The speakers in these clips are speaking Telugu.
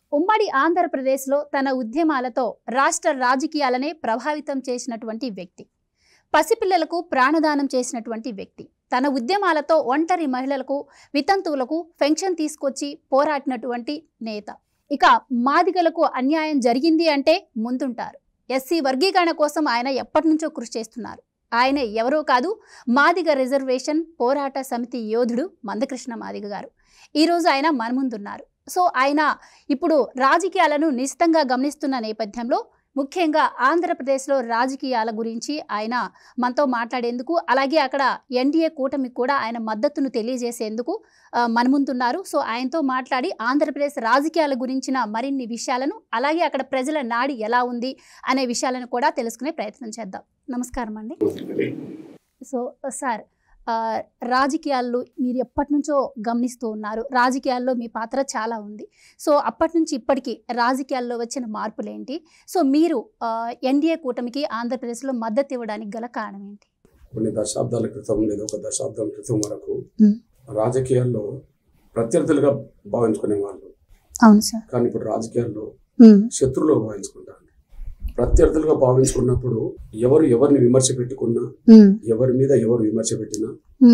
ఉమ్మడి ఆంధ్రప్రదేశ్లో తన ఉద్యమాలతో రాష్ట్ర రాజకీయాలనే ప్రభావితం చేసినటువంటి వ్యక్తి పసిపిల్లలకు ప్రాణదానం చేసినటువంటి వ్యక్తి తన ఉద్యమాలతో ఒంటరి మహిళలకు వితంతువులకు పెన్షన్ తీసుకొచ్చి పోరాడినటువంటి నేత ఇక మాదిగలకు అన్యాయం జరిగింది అంటే ముందుంటారు ఎస్సీ వర్గీకరణ కోసం ఆయన ఎప్పటి నుంచో కృషి చేస్తున్నారు ఆయన ఎవరో కాదు మాదిగ రిజర్వేషన్ పోరాట సమితి యోధుడు మందకృష్ణ మాదిగ గారు ఈరోజు ఆయన మన ముందున్నారు సో ఆయన ఇప్పుడు రాజకీయాలను నిశితంగా గమనిస్తున్న నేపథ్యంలో ముఖ్యంగా ఆంధ్రప్రదేశ్లో రాజకీయాల గురించి ఆయన మనతో మాట్లాడేందుకు అలాగే అక్కడ ఎన్డీఏ కూటమికి కూడా ఆయన మద్దతును తెలియజేసేందుకు ఆ, మన ముందున్నారు సో ఆయనతో మాట్లాడి ఆంధ్రప్రదేశ్ రాజకీయాల గురించిన మరిన్ని విషయాలను అలాగే అక్కడ ప్రజల నాడి ఎలా ఉంది అనే విషయాలను కూడా తెలుసుకునే ప్రయత్నం చేద్దాం నమస్కారం అండి సో సార్ ఆ, రాజకీయాల్లో మీరు ఎప్పటి నుంచో గమనిస్తూ ఉన్నారు రాజకీయాల్లో మీ పాత్ర చాలా ఉంది సో అప్పటి నుంచి ఇప్పటికీ రాజకీయాల్లో వచ్చిన మార్పులు ఏంటి సో మీరు ఎన్డీఏ కూటమికి ఆంధ్రప్రదేశ్లో మద్దతు ఇవ్వడానికి గల కారణం ఏంటి కొన్ని దశాబ్దాల క్రితం లేదా ఒక దశాబ్దం క్రితం వరకు మ్మ్. రాజకీయాల్లో ప్రత్యర్థులుగా భావించుకునే వాళ్ళు అవును సార్ కానీ ఇప్పుడు రాజకీయాల్లో శత్రువులుగా భావించుకుంటారు ప్రత్యర్థులుగా భావించుకున్నప్పుడు ఎవరు ఎవరిని విమర్శ పెట్టుకున్నా ఎవరి మీద ఎవరు విమర్శ పెట్టినా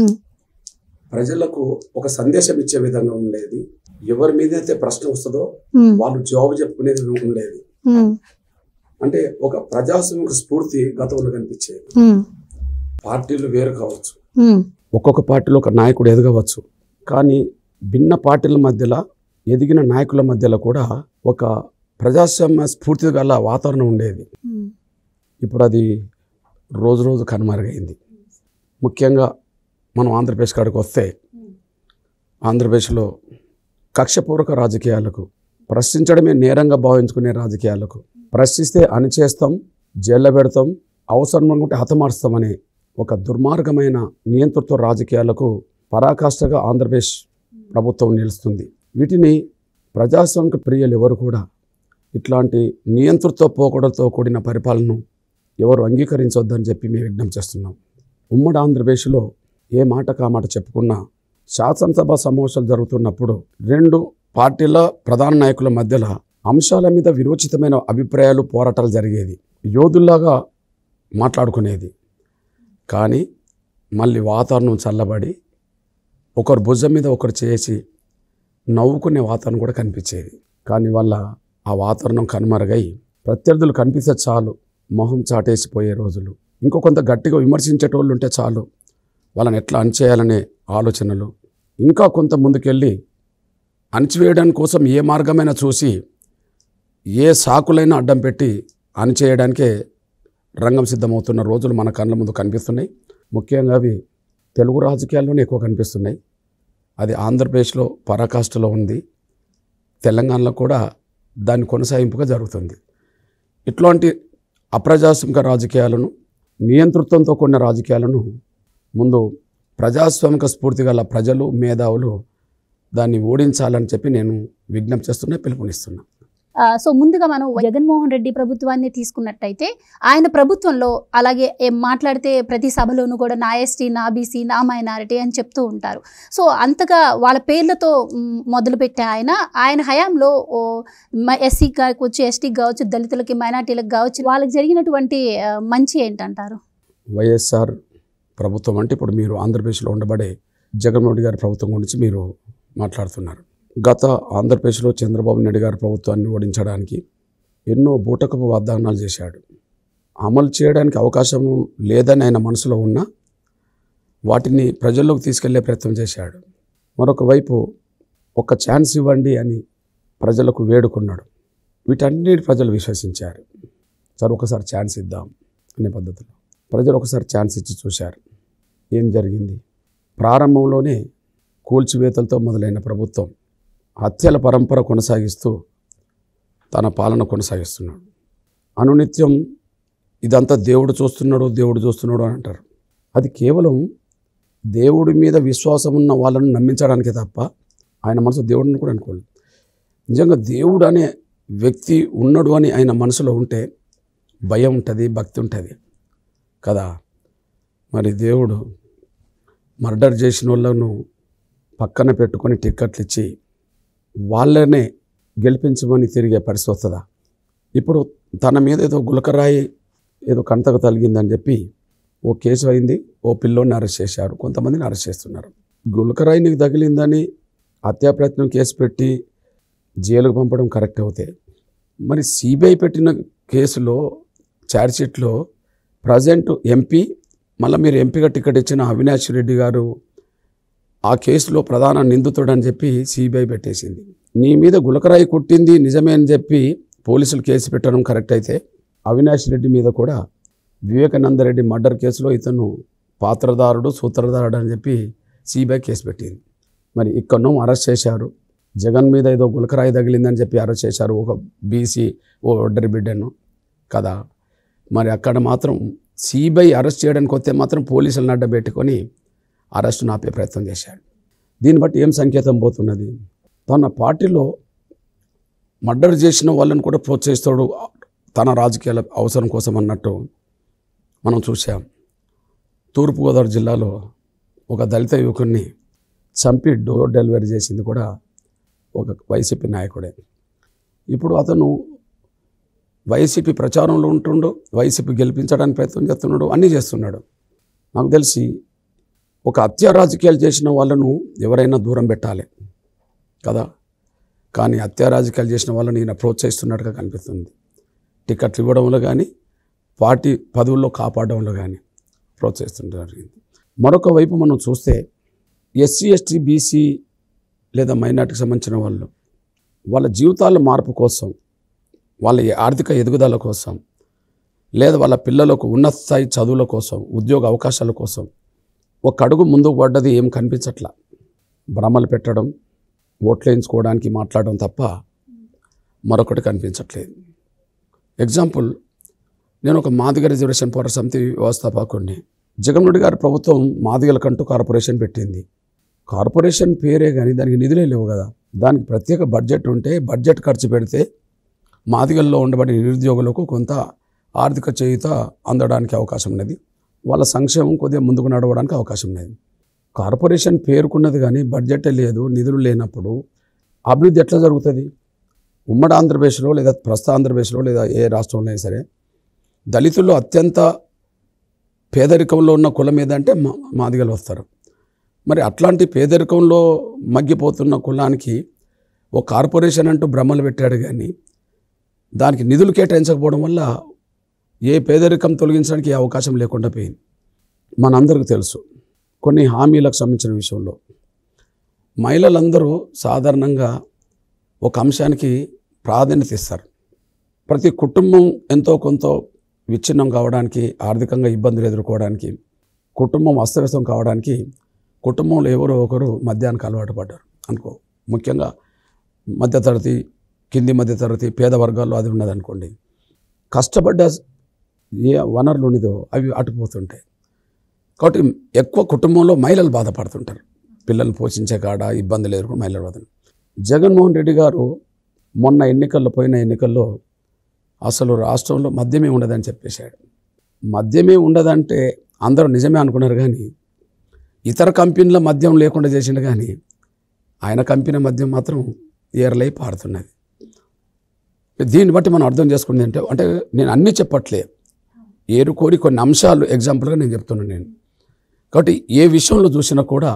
ప్రజలకు ఒక సందేశం ఇచ్చే విధంగా ఉండేది ఎవరి మీద అయితే ప్రశ్న వస్తుందో వాళ్ళు జవాబు చెప్పుకునేది ఉండేది అంటే ఒక ప్రజాస్వామిక స్ఫూర్తి గతంలో కనిపించేది పార్టీలు వేరు కావచ్చు ఒక్కొక్క పార్టీలో ఒక నాయకుడు ఎదగవచ్చు కానీ భిన్న పార్టీల మధ్యలో ఎదిగిన నాయకుల మధ్యలో కూడా ఒక ప్రజాస్వామ్య స్ఫూర్తి గల వాతావరణం ఉండేది ఇప్పుడు అది రోజు రోజు కనుమరుగైంది ముఖ్యంగా మనం ఆంధ్రప్రదేశ్ కాడికి వస్తే ఆంధ్రప్రదేశ్లో కక్షపూర్వక రాజకీయాలకు ప్రశ్నించడమే నేరంగా భావించుకునే రాజకీయాలకు ప్రశ్నిస్తే అణిచేస్తాం జైల్లో పెడతాం అవసరం అనుకుంటే హతమారుస్తామనే ఒక దుర్మార్గమైన నియంతృత్వ రాజకీయాలకు పరాకాష్ఠగా ఆంధ్రప్రదేశ్ ప్రభుత్వం నిలుస్తుంది వీటిని ప్రజాస్వామిక ప్రియులు ఎవరు కూడా ఇట్లాంటి నియంతృత్వ పోకడలతో కూడిన పరిపాలనను ఎవరు అంగీకరించొద్దని చెప్పి మేము విజ్ఞప్తి చేస్తున్నాం ఉమ్మడి ఆంధ్రప్రదేశ్లో ఏ మాట కామాట చెప్పుకున్నా శాసనసభ సమావేశాలు జరుగుతున్నప్పుడు రెండు పార్టీల ప్రధాన నాయకుల మధ్యలో అంశాల మీద విరోచితమైన అభిప్రాయాలు పోరాటాలు జరిగేది యోధుల్లాగా మాట్లాడుకునేది కానీ మళ్ళీ వాతావరణం చల్లబడి ఒకరు భుజం మీద ఒకరు చేసి నవ్వుకునే వాతావరణం కూడా కనిపించేది కానీ వాళ్ళ ఆ వాతావరణం కనుమరుగై ప్రత్యర్థులు కనిపిస్తే చాలు మొహం చాటేసిపోయే రోజులు ఇంకో కొంత గట్టిగా విమర్శించేటోళ్ళు ఉంటే చాలు వాళ్ళని ఎట్లా అణచేయాలనే ఆలోచనలు ఇంకా కొంత ముందుకెళ్ళి అణచివేయడానికి కోసం ఏ మార్గమైనా చూసి ఏ సాకులైనా అడ్డం పెట్టి అణచేయడానికే రంగం సిద్ధమవుతున్న రోజులు మన కళ్ళ ముందు కనిపిస్తున్నాయి ముఖ్యంగా అవి తెలుగు రాజకీయాల్లోనే ఎక్కువ కనిపిస్తున్నాయి అది ఆంధ్రప్రదేశ్లో పరాకాష్ఠలో ఉంది తెలంగాణలో కూడా దాని కొనసాగింపుగా జరుగుతుంది ఇట్లాంటి అప్రజాస్వామిక రాజకీయాలను నియంతృత్వంతో కూడిన రాజకీయాలను ముందు ప్రజాస్వామిక స్ఫూర్తి గల ప్రజలు మేధావులు దాన్ని ఓడించాలని చెప్పి నేను విజ్ఞప్తి చేస్తున్నా పిలుపునిస్తున్నా ఆ, సో ముందుగా మనం జగన్మోహన్ రెడ్డి ప్రభుత్వాన్ని తీసుకున్నట్టయితే ఆయన ప్రభుత్వంలో అలాగే ఏం మాట్లాడితే ప్రతి సభలోనూ కూడా నా ఎస్టీ నా బీసీ నా మైనారిటీ అని చెప్తూ ఉంటారు సో అంతగా వాళ్ళ పేర్లతో మ్, మొదలుపెట్టే ఆయన ఆయన హయాంలో ఎస్సీ కావచ్చు ఎస్టీ కావచ్చు దళితులకి మైనార్టీలకు కావచ్చు వాళ్ళకి జరిగినటువంటి ఆ, మంచి ఏంటంటారు వైఎస్ఆర్ ప్రభుత్వం అంటే ఇప్పుడు మీరు ఆంధ్రప్రదేశ్లో ఉండబడే జగన్మోహన్ రెడ్డి గారి ప్రభుత్వం గురించి మీరు మాట్లాడుతున్నారు గత ఆంధ్రప్రదేశ్లో చంద్రబాబు నాయుడు గారి ప్రభుత్వాన్ని ఓడించడానికి ఎన్నో బూటకపు వాగ్దానాలు చేశాడు అమలు చేయడానికి అవకాశం లేదని ఆయన మనసులో ఉన్న వాటిని ప్రజల్లోకి తీసుకెళ్లే ప్రయత్నం చేశాడు మరొక వైపు ఒక ఛాన్స్ ఇవ్వండి అని ప్రజలకు వేడుకున్నాడు వీటన్నిటి ప్రజలు విశ్వసించారు సరే ఒకసారి ఛాన్స్ ఇద్దాం అనే పద్ధతిలో ప్రజలు ఒకసారి ఛాన్స్ ఇచ్చి చూశారు ఏం జరిగింది ప్రారంభంలోనే కూల్చివేతలతో మొదలైన ప్రభుత్వం హత్యల పరంపర కొనసాగిస్తూ తన పాలన కొనసాగిస్తున్నాడు అనునిత్యం ఇదంతా దేవుడు చూస్తున్నాడు దేవుడు చూస్తున్నాడు అని అంటారు అది కేవలం దేవుడి మీద విశ్వాసం ఉన్న వాళ్ళను నమ్మించడానికే తప్ప ఆయన మనసు దేవుడిని కూడా అనుకోలేదు నిజంగా దేవుడు అనే వ్యక్తి ఉన్నాడు అని ఆయన మనసులో ఉంటే భయం ఉంటుంది భక్తి ఉంటుంది కదా మరి దేవుడు మర్డర్ చేసిన వాళ్ళను పక్కన పెట్టుకొని టిక్కెట్లు ఇచ్చి వాళ్ళనే గెలిపించమని తిరిగే పరిస్థితి వస్తుందా ఇప్పుడు తన మీద ఏదో గులకరాయి ఏదో కంతకు తలిగిందని చెప్పి ఓ కేసు అయింది ఓ పిల్లోని అరెస్ట్ చేశారు కొంతమందిని అరెస్ట్ చేస్తున్నారు గులకరాయి నీకు తగిలిందని హత్యా ప్రయత్నం కేసు పెట్టి జైలుకు పంపడం కరెక్ట్ అవుతే మరి సిబిఐ పెట్టిన కేసులో ఛార్జ్షీట్లో ప్రజెంట్ ఎంపీ మళ్ళీ మీరు ఎంపీగా టికెట్ ఇచ్చిన అవినాష్ రెడ్డి గారు ఆ కేసులో ప్రధాన నిందితుడని చెప్పి సిబిఐ పెట్టేసింది నీ మీద గులకరాయి కుట్టింది నిజమే అని చెప్పి పోలీసులు కేసు పెట్టడం కరెక్ట్ అయితే అవినాష్ రెడ్డి మీద కూడా వివేకానంద రెడ్డి మర్డర్ కేసులో ఇతను పాత్రదారుడు సూత్రధారుడు అని చెప్పి సిబిఐ కేసు పెట్టింది మరి ఇక్కడనో అరెస్ట్ చేశారు జగన్ మీద ఏదో గులకరాయి తగిలిందని చెప్పి అరెస్ట్ చేశారు ఒక బీసీ ఓ ఒడ్డరి బిడ్డను కదా మరి అక్కడ మాత్రం సిబిఐ అరెస్ట్ చేయడానికి వస్తే మాత్రం పోలీసులను అడ్డబెట్టుకొని అరెస్టును ఆపే ప్రయత్నం చేశాడు దీన్ని బట్టి ఏం సంకేతం పోతున్నది తన పార్టీలో మర్డర్ చేసిన వాళ్ళని కూడా ప్రోత్సహిస్తాడు తన రాజకీయాల అవసరం కోసం అన్నట్టు మనం చూసాం తూర్పుగోదావరి జిల్లాలో ఒక దళిత యువకుడిని చంపి డోర్ డెలివరీ చేసింది కూడా ఒక వైసీపీ నాయకుడే ఇప్పుడు అతను వైసీపీ ప్రచారంలో ఉంటుండు వైసీపీ గెలిపించడానికి ప్రయత్నం చేస్తున్నాడు అన్నీ చేస్తున్నాడు నాకు తెలిసి ఒక హత్య రాజకీయాలు చేసిన వాళ్ళను ఎవరైనా దూరం పెట్టాలి కదా కానీ హత్య రాజకీయాలు చేసిన వాళ్ళని ఈయన ప్రోత్సహిస్తున్నట్టుగా కనిపిస్తుంది టికెట్లు ఇవ్వడంలో కానీ పార్టీ పదవుల్లో కాపాడడంలో కానీ ప్రోత్సహిస్తుండడం జరిగింది మరొక వైపు మనం చూస్తే ఎస్సీ ఎస్టీ బీసీ లేదా మైనార్టీకి సంబంధించిన వాళ్ళు వాళ్ళ జీవితాల మార్పు కోసం వాళ్ళ ఆర్థిక ఎదుగుదల కోసం లేదా వాళ్ళ పిల్లలకు ఉన్నత స్థాయి చదువుల కోసం ఉద్యోగ అవకాశాల కోసం ఒక అడుగు ముందుకు పడ్డది ఏం కనిపించట్లా భ్రమలు పెట్టడం ఓట్లు వేయించుకోవడానికి మాట్లాడడం తప్ప మరొకటి కనిపించట్లేదు ఎగ్జాంపుల్ నేను ఒక మాదిగ రిజర్వేషన్ పోరాట సమితి వ్యవస్థాపకుడిని జగన్ రెడ్డి గారి ప్రభుత్వం మాదిగలకంటూ కార్పొరేషన్ పెట్టింది కార్పొరేషన్ పేరే కానీ దానికి నిధులే లేవు కదా దానికి ప్రత్యేక బడ్జెట్ ఉంటే బడ్జెట్ ఖర్చు పెడితే మాదిగల్లో ఉండబడే నిరుద్యోగులకు కొంత ఆర్థిక చేయుత అందడానికి అవకాశం ఉన్నది వాళ్ళ సంక్షేమం కొద్దిగా ముందుకు నడవడానికి అవకాశం ఉన్నది కార్పొరేషన్ పేరుకున్నది కానీ బడ్జెట్ లేదు నిధులు లేనప్పుడు అభివృద్ధి ఎట్లా జరుగుతుంది ఉమ్మడి ఆంధ్రప్రదేశ్లో లేదా ప్రస్తుత ఆంధ్రప్రదేశ్లో లేదా ఏ రాష్ట్రంలో అయినా సరే దళితుల్లో అత్యంత పేదరికంలో ఉన్న కులం ఏదంటే మా మాదిగలు వస్తారు మరి అట్లాంటి పేదరికంలో మగ్గిపోతున్న కులానికి ఒక కార్పొరేషన్ అంటూ భ్రమలు పెట్టాడు కానీ దానికి నిధులు కేటాయించకపోవడం వల్ల ఏ పేదరికం తొలగించడానికి ఏ అవకాశం లేకుండా పోయింది మనందరికీ తెలుసు కొన్ని హామీలకు సంబంధించిన విషయంలో మహిళలందరూ సాధారణంగా ఒక అంశానికి ప్రాధాన్యత ఇస్తారు ప్రతి కుటుంబం ఎంతో కొంత విచ్ఛిన్నం కావడానికి ఆర్థికంగా ఇబ్బందులు ఎదుర్కోవడానికి కుటుంబం అస్తవ్యస్తం కావడానికి కుటుంబంలో ఎవరో ఒకరు మద్యానికి అలవాటు పడ్డారు అనుకో ముఖ్యంగా మధ్యతరగతి కింది మధ్యతరగతి పేద వర్గాల్లో అది ఉన్నదనుకోండి కష్టపడ్డ ఏ వనరులు ఉన్నదో అవి అటుపోతుంటాయి కాబట్టి ఎక్కువ కుటుంబంలో మహిళలు బాధపడుతుంటారు పిల్లల్ని పోషించే కాడ ఇబ్బందులు ఎదుర్కొని మహిళలు బాధ జగన్మోహన్ రెడ్డి గారు మొన్న ఎన్నికల్లో పోయిన ఎన్నికల్లో అసలు రాష్ట్రంలో మద్యమే ఉండదని చెప్పేశాడు మద్యమే ఉండదంటే అందరూ నిజమే అనుకున్నారు కానీ ఇతర కంపెనీల మద్యం లేకుండా చేసిండు కానీ ఆయన కంపెనీ మద్యం మాత్రం ఏర్లై పారుతున్నది దీన్ని బట్టి మనం అర్థం చేసుకుంది అంటే అంటే నేను అన్నీ చెప్పట్లే ఏరుకోరి కొన్ని అంశాలు ఎగ్జాంపుల్గా నేను చెప్తున్నాను నేను కాబట్టి ఏ విషయంలో చూసినా కూడా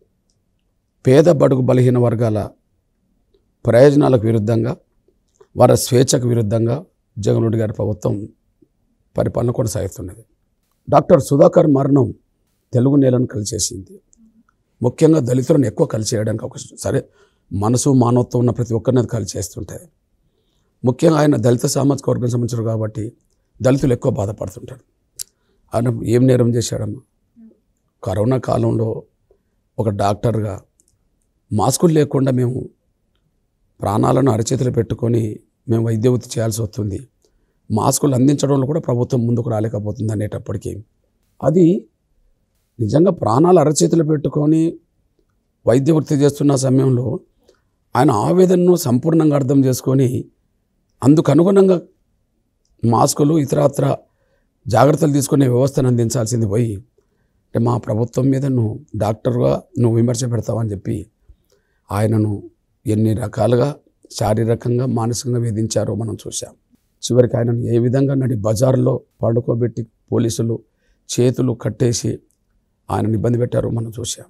పేద బడుగు బలహీన వర్గాల ప్రయోజనాలకు విరుద్ధంగా వారి స్వేచ్ఛకు విరుద్ధంగా జగన్ రెడ్డి గారి ప్రభుత్వం పరిపాలన కొనసాగుతున్నది డాక్టర్ సుధాకర్ మరణం తెలుగు నేలను కలిసేసింది ముఖ్యంగా దళితులను ఎక్కువ కలిసేయడానికి అవకాశం సరే మనసు మానవత్వం ఉన్న ప్రతి ఒక్కరిని అది కలిసేస్తుంటుంది ముఖ్యంగా ఆయన దళిత సామాజిక వర్గం సంబంధించారు కాబట్టి దళితులు ఎక్కువ బాధపడుతుంటారు ఆయన ఏం నేరం చేశాడమ్మా కరోనా కాలంలో ఒక డాక్టర్గా మాస్కులు లేకుండా మేము ప్రాణాలను అరచేతులు పెట్టుకొని మేము వైద్య వృత్తి చేయాల్సి వస్తుంది మాస్కులు అందించడంలో కూడా ప్రభుత్వం ముందుకు రాలేకపోతుంది అనేటప్పటికీ అది నిజంగా ప్రాణాలు అరచేతులు పెట్టుకొని వైద్య వృత్తి చేస్తున్న సమయంలో ఆయన ఆవేదనను సంపూర్ణంగా అర్థం చేసుకొని అందుకు అనుగుణంగా మాస్కులు ఇతరత్ర జాగ్రత్తలు తీసుకునే వ్యవస్థను అందించాల్సింది పోయి అంటే మా ప్రభుత్వం మీద నువ్వు డాక్టర్గా నువ్వు విమర్శ పెడతావని చెప్పి ఆయనను ఎన్ని రకాలుగా శారీరకంగా మానసికంగా వేధించారో మనం చూసాం చివరికి ఆయనను ఏ విధంగా నడి బజార్లో పండుకోబెట్టి పోలీసులు చేతులు కట్టేసి ఆయనను ఇబ్బంది పెట్టారో మనం చూసాం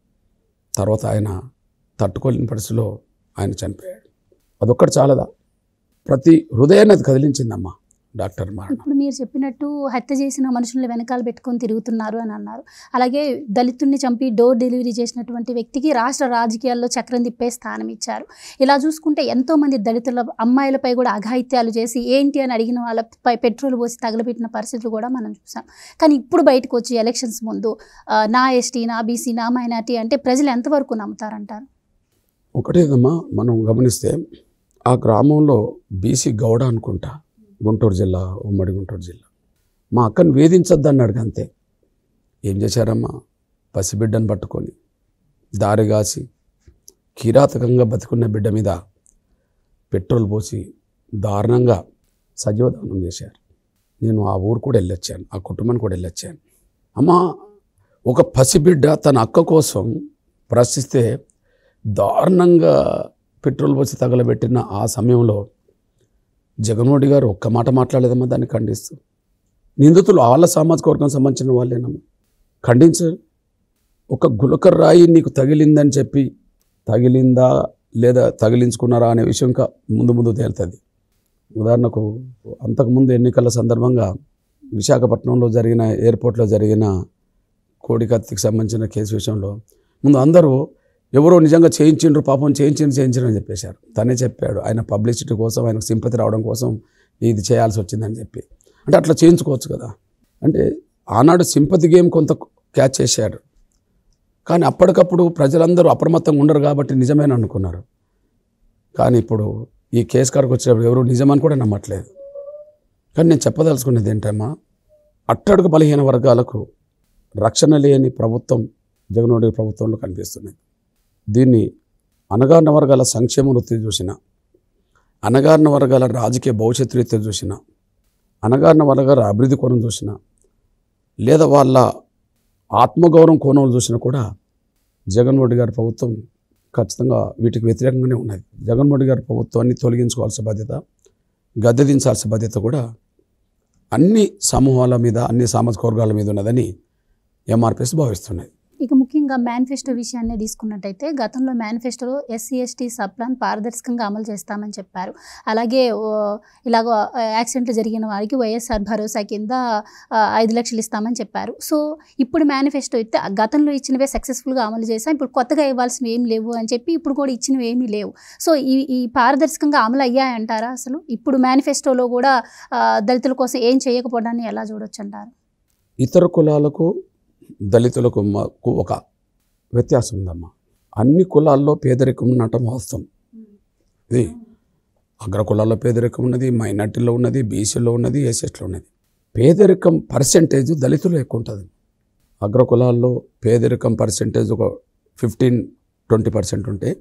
తర్వాత ఆయన తట్టుకోలేని పరిస్థితిలో ఆయన చనిపోయాడు అదొక్కటి చాలదా ప్రతి హృదయాన్ని అది కదిలించిందమ్మా డాక్టర్ మరణం ఇప్పుడు మీరు చెప్పినట్టు హత్య చేసిన మనుషుల్ని వెనకాల పెట్టుకొని తిరుగుతున్నారు అని అన్నారు అలాగే దళితుడిని చంపి డోర్ డెలివరీ చేసినటువంటి వ్యక్తికి రాష్ట్ర రాజకీయాల్లో చక్రం తిప్పే స్థానం ఇచ్చారు ఇలా చూసుకుంటే ఎంతో మంది దళితుల అమ్మాయిలపై కూడా అఘాయిత్యాలు చేసి ఏంటి అని అడిగిన వాళ్ళపై పెట్రోల్ పోసి తగలబెట్టిన పరిస్థితులు కూడా మనం చూసాం కానీ ఇప్పుడు బయటకు వచ్చి ఎలక్షన్స్ ముందు ఆ, నా ఎస్టీ నా బీసీ నా మైనార్టీ అంటే ప్రజలు ఎంతవరకు నమ్ముతారంటారు ఒకటేదమ్మా మనం గమనిస్తే ఆ గ్రామంలో బీసీ గౌడ అనుకుంటా గుంటూరు జిల్లా ఉమ్మడి గుంటూరు జిల్లా మా అక్కను వేధించొద్దు అన్నాడు అంతే ఏం చేశారమ్మా పసిబిడ్డను పట్టుకొని దారిగాసి కిరాతకంగా బతుకున్న బిడ్డ మీద పెట్రోల్ పోసి దారుణంగా సజీవదానం చేశారు నేను ఆ ఊరు కూడా వెళ్ళొచ్చాను ఆ కుటుంబాన్ని కూడా వెళ్ళొచ్చాను అమ్మా ఒక పసిబిడ్డ తన అక్క కోసం ప్రశ్నిస్తే దారుణంగా పెట్రోల్ పోసి తగలబెట్టిన ఆ సమయంలో జగన్మోహన్ గారు ఒక్క మాట మాట్లాడలేదమ్మా దాన్ని ఖండిస్తూ నిందితులు వాళ్ళ సామాజిక వర్గం సంబంధించిన వాళ్ళేనమ్మా ఖండించారు ఒక గులకర్ రాయి నీకు తగిలిందని చెప్పి తగిలిందా లేదా తగిలించుకున్నారా అనే విషయం ఇంకా ముందు ముందు తేలుతుంది ఉదాహరణకు అంతకుముందు ఎన్నికల సందర్భంగా విశాఖపట్నంలో జరిగిన ఎయిర్పోర్ట్లో జరిగిన కోడికత్తికి సంబంధించిన కేసు విషయంలో ముందు అందరూ ఎవరో నిజంగా చేయించిండ్రు పాపం చేయించిండ్రు చేయించిండ్రు అని చెప్పేశారు తనే చెప్పాడు ఆయన పబ్లిసిటీ కోసం ఆయనకు సింపతి రావడం కోసం ఇది చేయాల్సి వచ్చిందని చెప్పి అంటే అట్లా చేయించుకోవచ్చు కదా అంటే ఆనాడు సింపతి గేమ్ కొంత క్యాచ్ చేశాడు కానీ అప్పటికప్పుడు ప్రజలందరూ అప్రమత్తంగా ఉండరు కాబట్టి నిజమేనని అనుకున్నారు కానీ ఇప్పుడు ఈ కేసు కాడికి వచ్చినప్పుడు ఎవరు నిజమని కూడా నమ్మట్లేదు కానీ నేను చెప్పదలుచుకునేది ఏంటమ్మా అట్టడుగు బలహీన వర్గాలకు రక్షణ లేని ప్రభుత్వం జగన్మోహన్ రెడ్డి ప్రభుత్వంలో కనిపిస్తున్నది దీన్ని అణగారిన వర్గాల సంక్షేమ వృత్తి చూసిన అణగారిన వర్గాల రాజకీయ భవిష్యత్తు రీత్యా చూసిన అణగారిన వర్గాల అభివృద్ధి కోణం చూసిన లేదా వాళ్ళ ఆత్మగౌరవం కోణం చూసినా కూడా జగన్మోహన్ రెడ్డి గారి ప్రభుత్వం ఖచ్చితంగా వీటికి వ్యతిరేకంగానే ఉన్నది జగన్మోహన్ రెడ్డి గారి ప్రభుత్వాన్ని తొలగించుకోవాల్సిన బాధ్యత గద్దెదించాల్సిన బాధ్యత కూడా అన్ని సమూహాల మీద అన్ని సామాజిక వర్గాల మీద ఉన్నదని ఎంఆర్పిఎస్ భావిస్తున్నది ఇక ముఖ్యంగా మేనిఫెస్టో విషయాన్ని తీసుకున్నట్టయితే గతంలో మేనిఫెస్టోలో ఎస్సీ ఎస్టీ సబ్ ప్లాన్ పారదర్శకంగా అమలు చేస్తామని చెప్పారు అలాగే ఓ, ఇలాగ ఆ, యాక్సిడెంట్లు జరిగిన వారికి వైఎస్ఆర్ భరోసా కింద ఆ, ఐదు లక్షలు ఇస్తామని చెప్పారు సో ఇప్పుడు మేనిఫెస్టో అయితే ఆ గతంలో ఇచ్చినవే సక్సెస్ఫుల్గా అమలు చేస్తాం ఇప్పుడు కొత్తగా ఇవ్వాల్సినవి ఏమి లేవు అని చెప్పి ఇప్పుడు కూడా ఇచ్చినవి ఏమీ లేవు సో ఈ ఈ పారదర్శకంగా అమలు అయ్యాయంటారా అసలు ఇప్పుడు మేనిఫెస్టోలో కూడా ఆ, దళితుల కోసం ఏం చేయకపోవడాన్ని ఎలా చూడొచ్చు అంటారు ఇతర కులాలకు దళితులకు మాకు ఒక వ్యత్యాసం ఉందమ్మా అన్ని కులాల్లో పేదరికం ఉండటం వాస్తవం ఇది అగ్ర కులాల్లో పేదరికం ఉన్నది మైనార్టీలో ఉన్నది బీసీలో ఉన్నది ఎస్ఎస్లో ఉన్నది పేదరికం పర్సెంటేజ్ దళితులు ఎక్కువ ఉంటుంది అగ్ర కులాల్లో పేదరికం పర్సెంటేజ్ ఒక ఫిఫ్టీన్ ట్వంటీ పర్సెంట్ ఉంటే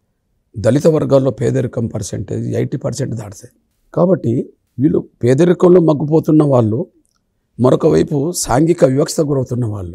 దళిత వర్గాల్లో పేదరికం పర్సెంటేజ్ ఎయిటీ పర్సెంట్ దాటుతాయి కాబట్టి వీళ్ళు పేదరికంలో మగ్గిపోతున్న వాళ్ళు మరొక వైపు సాంఘిక వివక్షత గురవుతున్న వాళ్ళు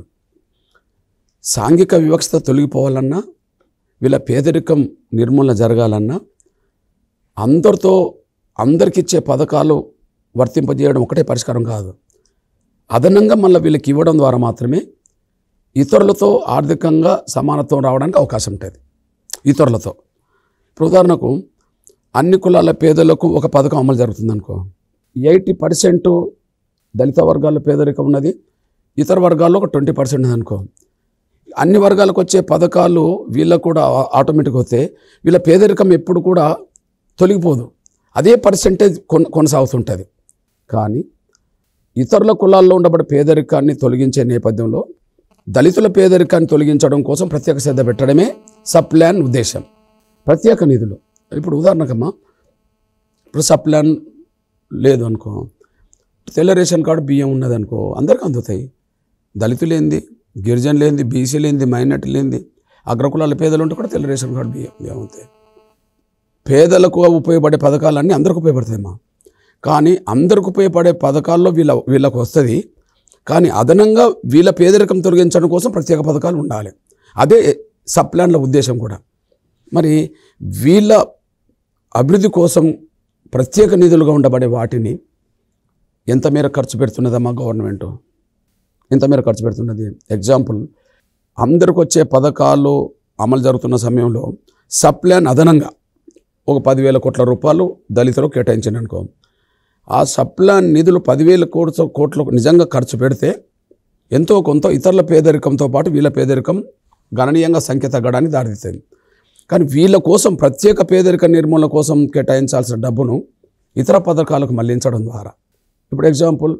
సాంఘిక వివక్షత తొలగిపోవాలన్నా వీళ్ళ పేదరికం నిర్మూలన జరగాలన్నా అందరితో అందరికిచ్చే పథకాలు వర్తింపజేయడం ఒకటే పరిష్కారం కాదు అదనంగా మళ్ళీ వీళ్ళకి ఇవ్వడం ద్వారా మాత్రమే ఇతరులతో ఆర్థికంగా సమానత్వం రావడానికి అవకాశం ఉంటుంది ఇతరులతో ఇప్పుడు ఉదాహరణకు అన్ని కులాల పేదలకు ఒక పథకం అమలు జరుగుతుంది అనుకో ఎయిటీ పర్సెంట్ దళిత వర్గాల్లో పేదరికం ఉన్నది ఇతర వర్గాల్లో ఒక ట్వంటీ పర్సెంట్ ఉంది అనుకో అన్ని వర్గాలకు వచ్చే పథకాలు వీళ్ళకు కూడా ఆటోమేటిక్ వస్తే వీళ్ళ పేదరికం ఎప్పుడు కూడా తొలగిపోదు అదే పర్సెంటేజ్ కొన కొనసాగుతుంటుంది కానీ ఇతరుల కులాల్లో ఉండబడే పేదరికాన్ని తొలగించే నేపథ్యంలో దళితుల పేదరికాన్ని తొలగించడం కోసం ప్రత్యేక శ్రద్ధ పెట్టడమే సబ్ ప్లాన్ ఉద్దేశం ప్రత్యేక నిధులు ఇప్పుడు ఉదాహరణకమ్మా ఇప్పుడు సబ్ ప్లాన్ లేదు అనుకో తెల్ల రేషన్ కార్డు బియ్యం ఉన్నదనుకో అందరికీ అందుతాయి దళితులేంది గిరిజనులేంది బీసీలేంది మైనార్టీ లేనిది అగ్రకులాల పేదలు ఉంటే కూడా తెల్ల రేషన్ కార్డు బియ్యం బియ్యం అవుతాయి పేదలకు ఉపయోగపడే పథకాలన్నీ అందరికి ఉపయోగపడతాయమ్మా కానీ అందరికి ఉపయోగపడే పథకాల్లో వీళ్ళ వీళ్ళకు వస్తుంది కానీ అదనంగా వీళ్ళ పేదరికం తొలగించడం కోసం ప్రత్యేక పథకాలు ఉండాలి అదే సబ్ ప్లాన్ల ఉద్దేశం కూడా మరి వీళ్ళ అభివృద్ధి కోసం ప్రత్యేక నిధులుగా ఉండబడే వాటిని ఎంత మేర ఖర్చు పెడుతున్నదమ్మా గవర్నమెంట్ ఎంత మేర ఖర్చు పెడుతున్నది ఎగ్జాంపుల్ అందరికి వచ్చే పథకాలు అమలు జరుగుతున్న సమయంలో సప్లాన్ అదనంగా ఒక పదివేల కోట్ల రూపాయలు దళితులకు కేటాయించాను అనుకో ఆ సప్లాన్ నిధులు పదివేల కోట్ల కోట్లకు నిజంగా ఖర్చు పెడితే ఎంతో కొంత ఇతరుల పేదరికంతో పాటు వీళ్ళ పేదరికం గణనీయంగా సంఖ్య తగ్గడానికి దారితీస్తుంది కానీ వీళ్ళ కోసం ప్రత్యేక పేదరిక నిర్మూలన కోసం కేటాయించాల్సిన డబ్బును ఇతర పథకాలకు మళ్లించడం ద్వారా ఇప్పుడు ఎగ్జాంపుల్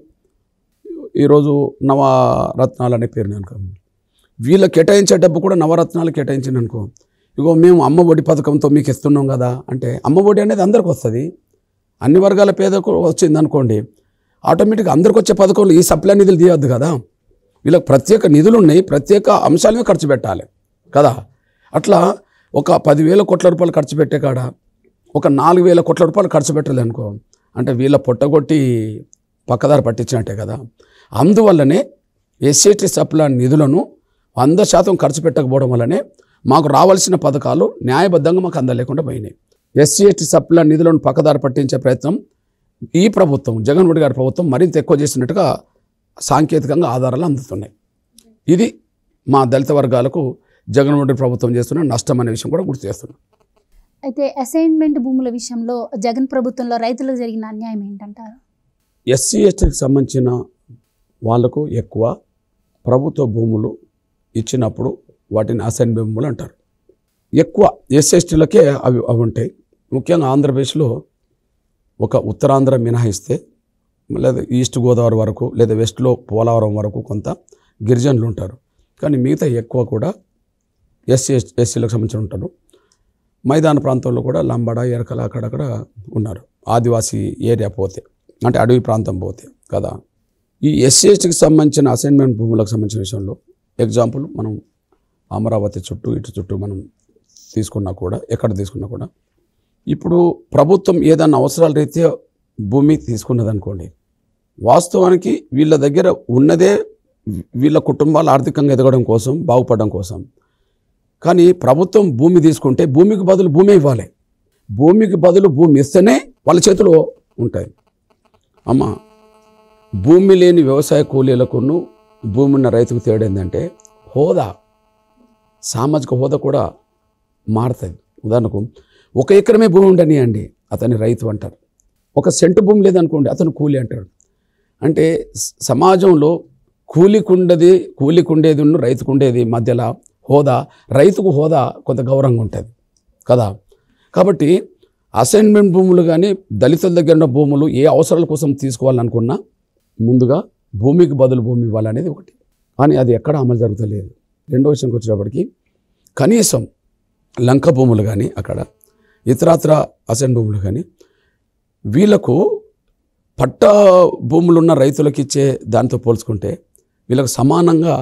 ఈరోజు నవరత్నాలు అనే పేరు అనుకో వీళ్ళ కేటాయించే డబ్బు కూడా నవరత్నాలు కేటాయించింది అనుకో ఇగో మేము అమ్మ ఒడి పథకంతో మీకు ఇస్తున్నాం కదా అంటే అమ్మ ఒడి అనేది అందరికి వస్తుంది అన్ని వర్గాల పేదకు వచ్చింది అనుకోండి ఆటోమేటిక్గా అందరికి వచ్చే పథకంలో ఈ సప్లై నిధులు తీయొద్దు కదా వీళ్ళకి ప్రత్యేక నిధులు ఉన్నాయి ప్రత్యేక అంశాలమే ఖర్చు పెట్టాలి కదా అట్లా ఒక పదివేల కోట్ల రూపాయలు ఖర్చు పెట్టే కాడ ఒక నాలుగు వేల కోట్ల రూపాయలు ఖర్చు పెట్టాలి అనుకో అంటే వీళ్ళ పొట్టగొట్టి పక్కదారి పట్టించినట్టే కదా అందువల్లనే ఎస్సీటీ సప్లా నిధులను వంద శాతం ఖర్చు పెట్టకపోవడం వల్లనే మాకు రావాల్సిన పథకాలు న్యాయబద్ధంగా మాకు అందలేకుండా పోయినాయి ఎస్సీ ఎస్టీ సప్లా నిధులను పక్కదారి పట్టించే ప్రయత్నం ఈ ప్రభుత్వం జగన్మోహన్ గారి ప్రభుత్వం మరింత ఎక్కువ చేసినట్టుగా సాంకేతికంగా ఆధారాలు అందుతున్నాయి ఇది మా దళిత వర్గాలకు జగన్మోహన్ రెడ్డి ప్రభుత్వం చేస్తున్న నష్టం అనే విషయం కూడా గుర్తు చేస్తున్నాం అయితే అసైన్మెంట్ భూముల విషయంలో జగన్ ప్రభుత్వంలో రైతులకు జరిగిన అన్యాయం ఏంటంటారు ఎస్సీ ఎస్టీకి సంబంధించిన వాళ్ళకు ఎక్కువ ప్రభుత్వ భూములు ఇచ్చినప్పుడు వాటిని అసైన్ భూములు అంటారు ఎక్కువ ఎస్సీ ఎస్టీలకే అవి అవి ఉంటాయి ముఖ్యంగా ఆంధ్రప్రదేశ్లో ఒక ఉత్తరాంధ్ర మినహాయిస్తే లేదా ఈస్ట్ గోదావరి వరకు లేదా వెస్ట్లో పోలవరం వరకు కొంత గిరిజనులు ఉంటారు కానీ మిగతా ఎక్కువ కూడా ఎస్సీ ఎస్సీలకు సంబంధించిన ఉంటారు మైదాన ప్రాంతంలో కూడా లంబడ ఎరకల అక్కడక్కడ ఉన్నారు ఆదివాసీ ఏరియా పోతే అంటే అడవి ప్రాంతం పోతే కదా ఈ ఎస్సీ ఎస్టీకి సంబంధించిన అసైన్మెంట్ భూములకు సంబంధించిన విషయంలో ఎగ్జాంపుల్ మనం అమరావతి చుట్టూ ఇటు చుట్టూ మనం తీసుకున్నా కూడా ఎక్కడ తీసుకున్నా కూడా ఇప్పుడు ప్రభుత్వం ఏదైనా అవసరాల రీత్యా భూమి తీసుకున్నదనుకోండి వాస్తవానికి వీళ్ళ దగ్గర ఉన్నదే వీళ్ళ కుటుంబాలు ఆర్థికంగా ఎదగడం కోసం బాగుపడడం కోసం కానీ ప్రభుత్వం భూమి తీసుకుంటే భూమికి బదులు భూమి ఇవ్వాలి భూమికి బదులు భూమి ఇస్తేనే వాళ్ళ చేతిలో ఉంటాయి అమ్మ భూమి లేని వ్యవసాయ కూలీలకును భూమి ఉన్న రైతుకు తేడా ఏంటంటే హోదా సామాజిక హోదా కూడా మారుతుంది ఉదాహరణకు ఒక ఎకరమే భూమి ఉండనియండి అతని రైతు అంటారు ఒక సెంటు భూమి లేదనుకోండి అతను కూలి అంటాడు అంటే స- సమాజంలో కూలికుండది కూలికుండేది ఉన్న రైతుకుండేది మధ్యలో హోదా రైతుకు హోదా కొంత గౌరవంగా ఉంటుంది కదా కాబట్టి అసైన్మెంట్ భూములు కానీ దళితుల దగ్గర ఉన్న భూములు ఏ అవసరాల కోసం తీసుకోవాలనుకున్నా ముందుగా భూమికి బదులు భూమి ఇవ్వాలనేది ఒకటి కానీ అది ఎక్కడ అమలు జరుగుతలేదు రెండో విషయంకి వచ్చేటప్పటికి కనీసం లంక భూములు కానీ అక్కడ ఇతరత్ర అసైన్ భూములు కానీ వీళ్ళకు పట్ట భూములున్న రైతులకు ఇచ్చే దాంతో పోల్చుకుంటే వీళ్ళకు సమానంగా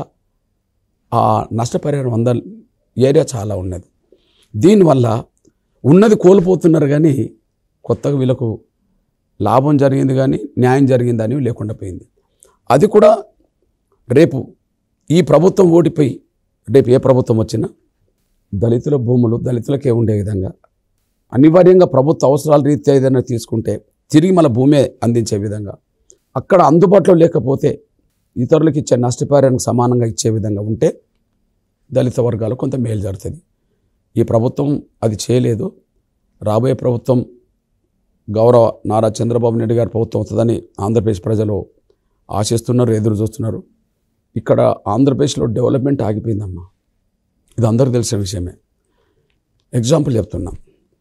ఆ నష్టపరిహారం అంద ఏరియా చాలా ఉన్నది దీనివల్ల ఉన్నది కోల్పోతున్నారు కానీ కొత్తగా వీళ్ళకు లాభం జరిగింది కానీ న్యాయం జరిగింది అని లేకుండా పోయింది అది కూడా రేపు ఈ ప్రభుత్వం ఓడిపోయి రేపు ఏ ప్రభుత్వం వచ్చినా దళితుల భూములు దళితులకే ఉండే విధంగా అనివార్యంగా ప్రభుత్వ అవసరాల రీత్యా ఏదైనా తీసుకుంటే తిరిగి మన భూమే అందించే విధంగా అక్కడ అందుబాటులో లేకపోతే ఇతరులకు ఇచ్చే నష్టపరిహారానికి సమానంగా ఇచ్చే విధంగా ఉంటే దళిత వర్గాలు కొంత మేలు జరుగుతుంది ఈ ప్రభుత్వం అది చేయలేదు రాబోయే ప్రభుత్వం గౌరవ నారా చంద్రబాబు నాయుడు గారి ప్రభుత్వం వస్తుందని ఆంధ్రప్రదేశ్ ప్రజలు ఆశిస్తున్నారు ఎదురు చూస్తున్నారు ఇక్కడ ఆంధ్రప్రదేశ్లో డెవలప్మెంట్ ఆగిపోయిందమ్మా ఇది అందరికీ తెలిసిన విషయమే ఎగ్జాంపుల్ చెప్తున్నా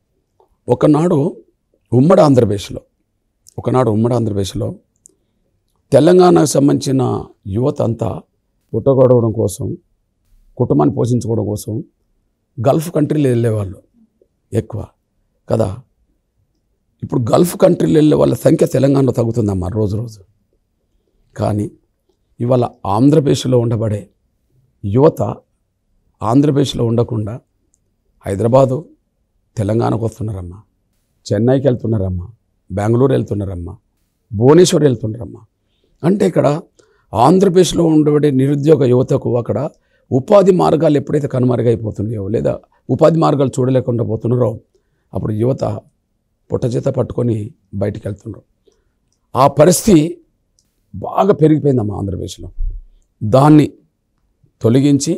ఒకనాడు ఉమ్మడి ఆంధ్రప్రదేశ్లో ఒకనాడు ఉమ్మడి ఆంధ్రప్రదేశ్లో తెలంగాణకు సంబంధించిన యువత అంతా పుట్టగొడవడం కోసం కుటుంబాన్ని పోషించుకోవడం కోసం గల్ఫ్ కంట్రీలు వెళ్ళేవాళ్ళు ఎక్కువ కదా ఇప్పుడు గల్ఫ్ కంట్రీలు వెళ్ళే వాళ్ళ సంఖ్య తెలంగాణలో తగ్గుతుందమ్మా రోజు రోజు కానీ ఇవాళ ఆంధ్రప్రదేశ్లో ఉండబడే యువత ఆంధ్రప్రదేశ్లో ఉండకుండా హైదరాబాదు తెలంగాణకు వస్తున్నారమ్మా చెన్నైకి వెళ్తున్నారమ్మా బెంగళూరు వెళ్తున్నారమ్మా భువనేశ్వర్ వెళ్తున్నారమ్మా అంటే ఇక్కడ ఆంధ్రప్రదేశ్లో ఉండబడే నిరుద్యోగ యువతకు అక్కడ ఉపాధి మార్గాలు ఎప్పుడైతే కనుమరుగైపోతున్నాయో లేదా ఉపాధి మార్గాలు చూడలేకుండా పోతున్నారో అప్పుడు యువత పుట్టచేత పట్టుకొని బయటికి వెళ్తుండ్రు ఆ పరిస్థితి బాగా పెరిగిపోయిందమ్మా ఆంధ్రప్రదేశ్లో దాన్ని తొలగించి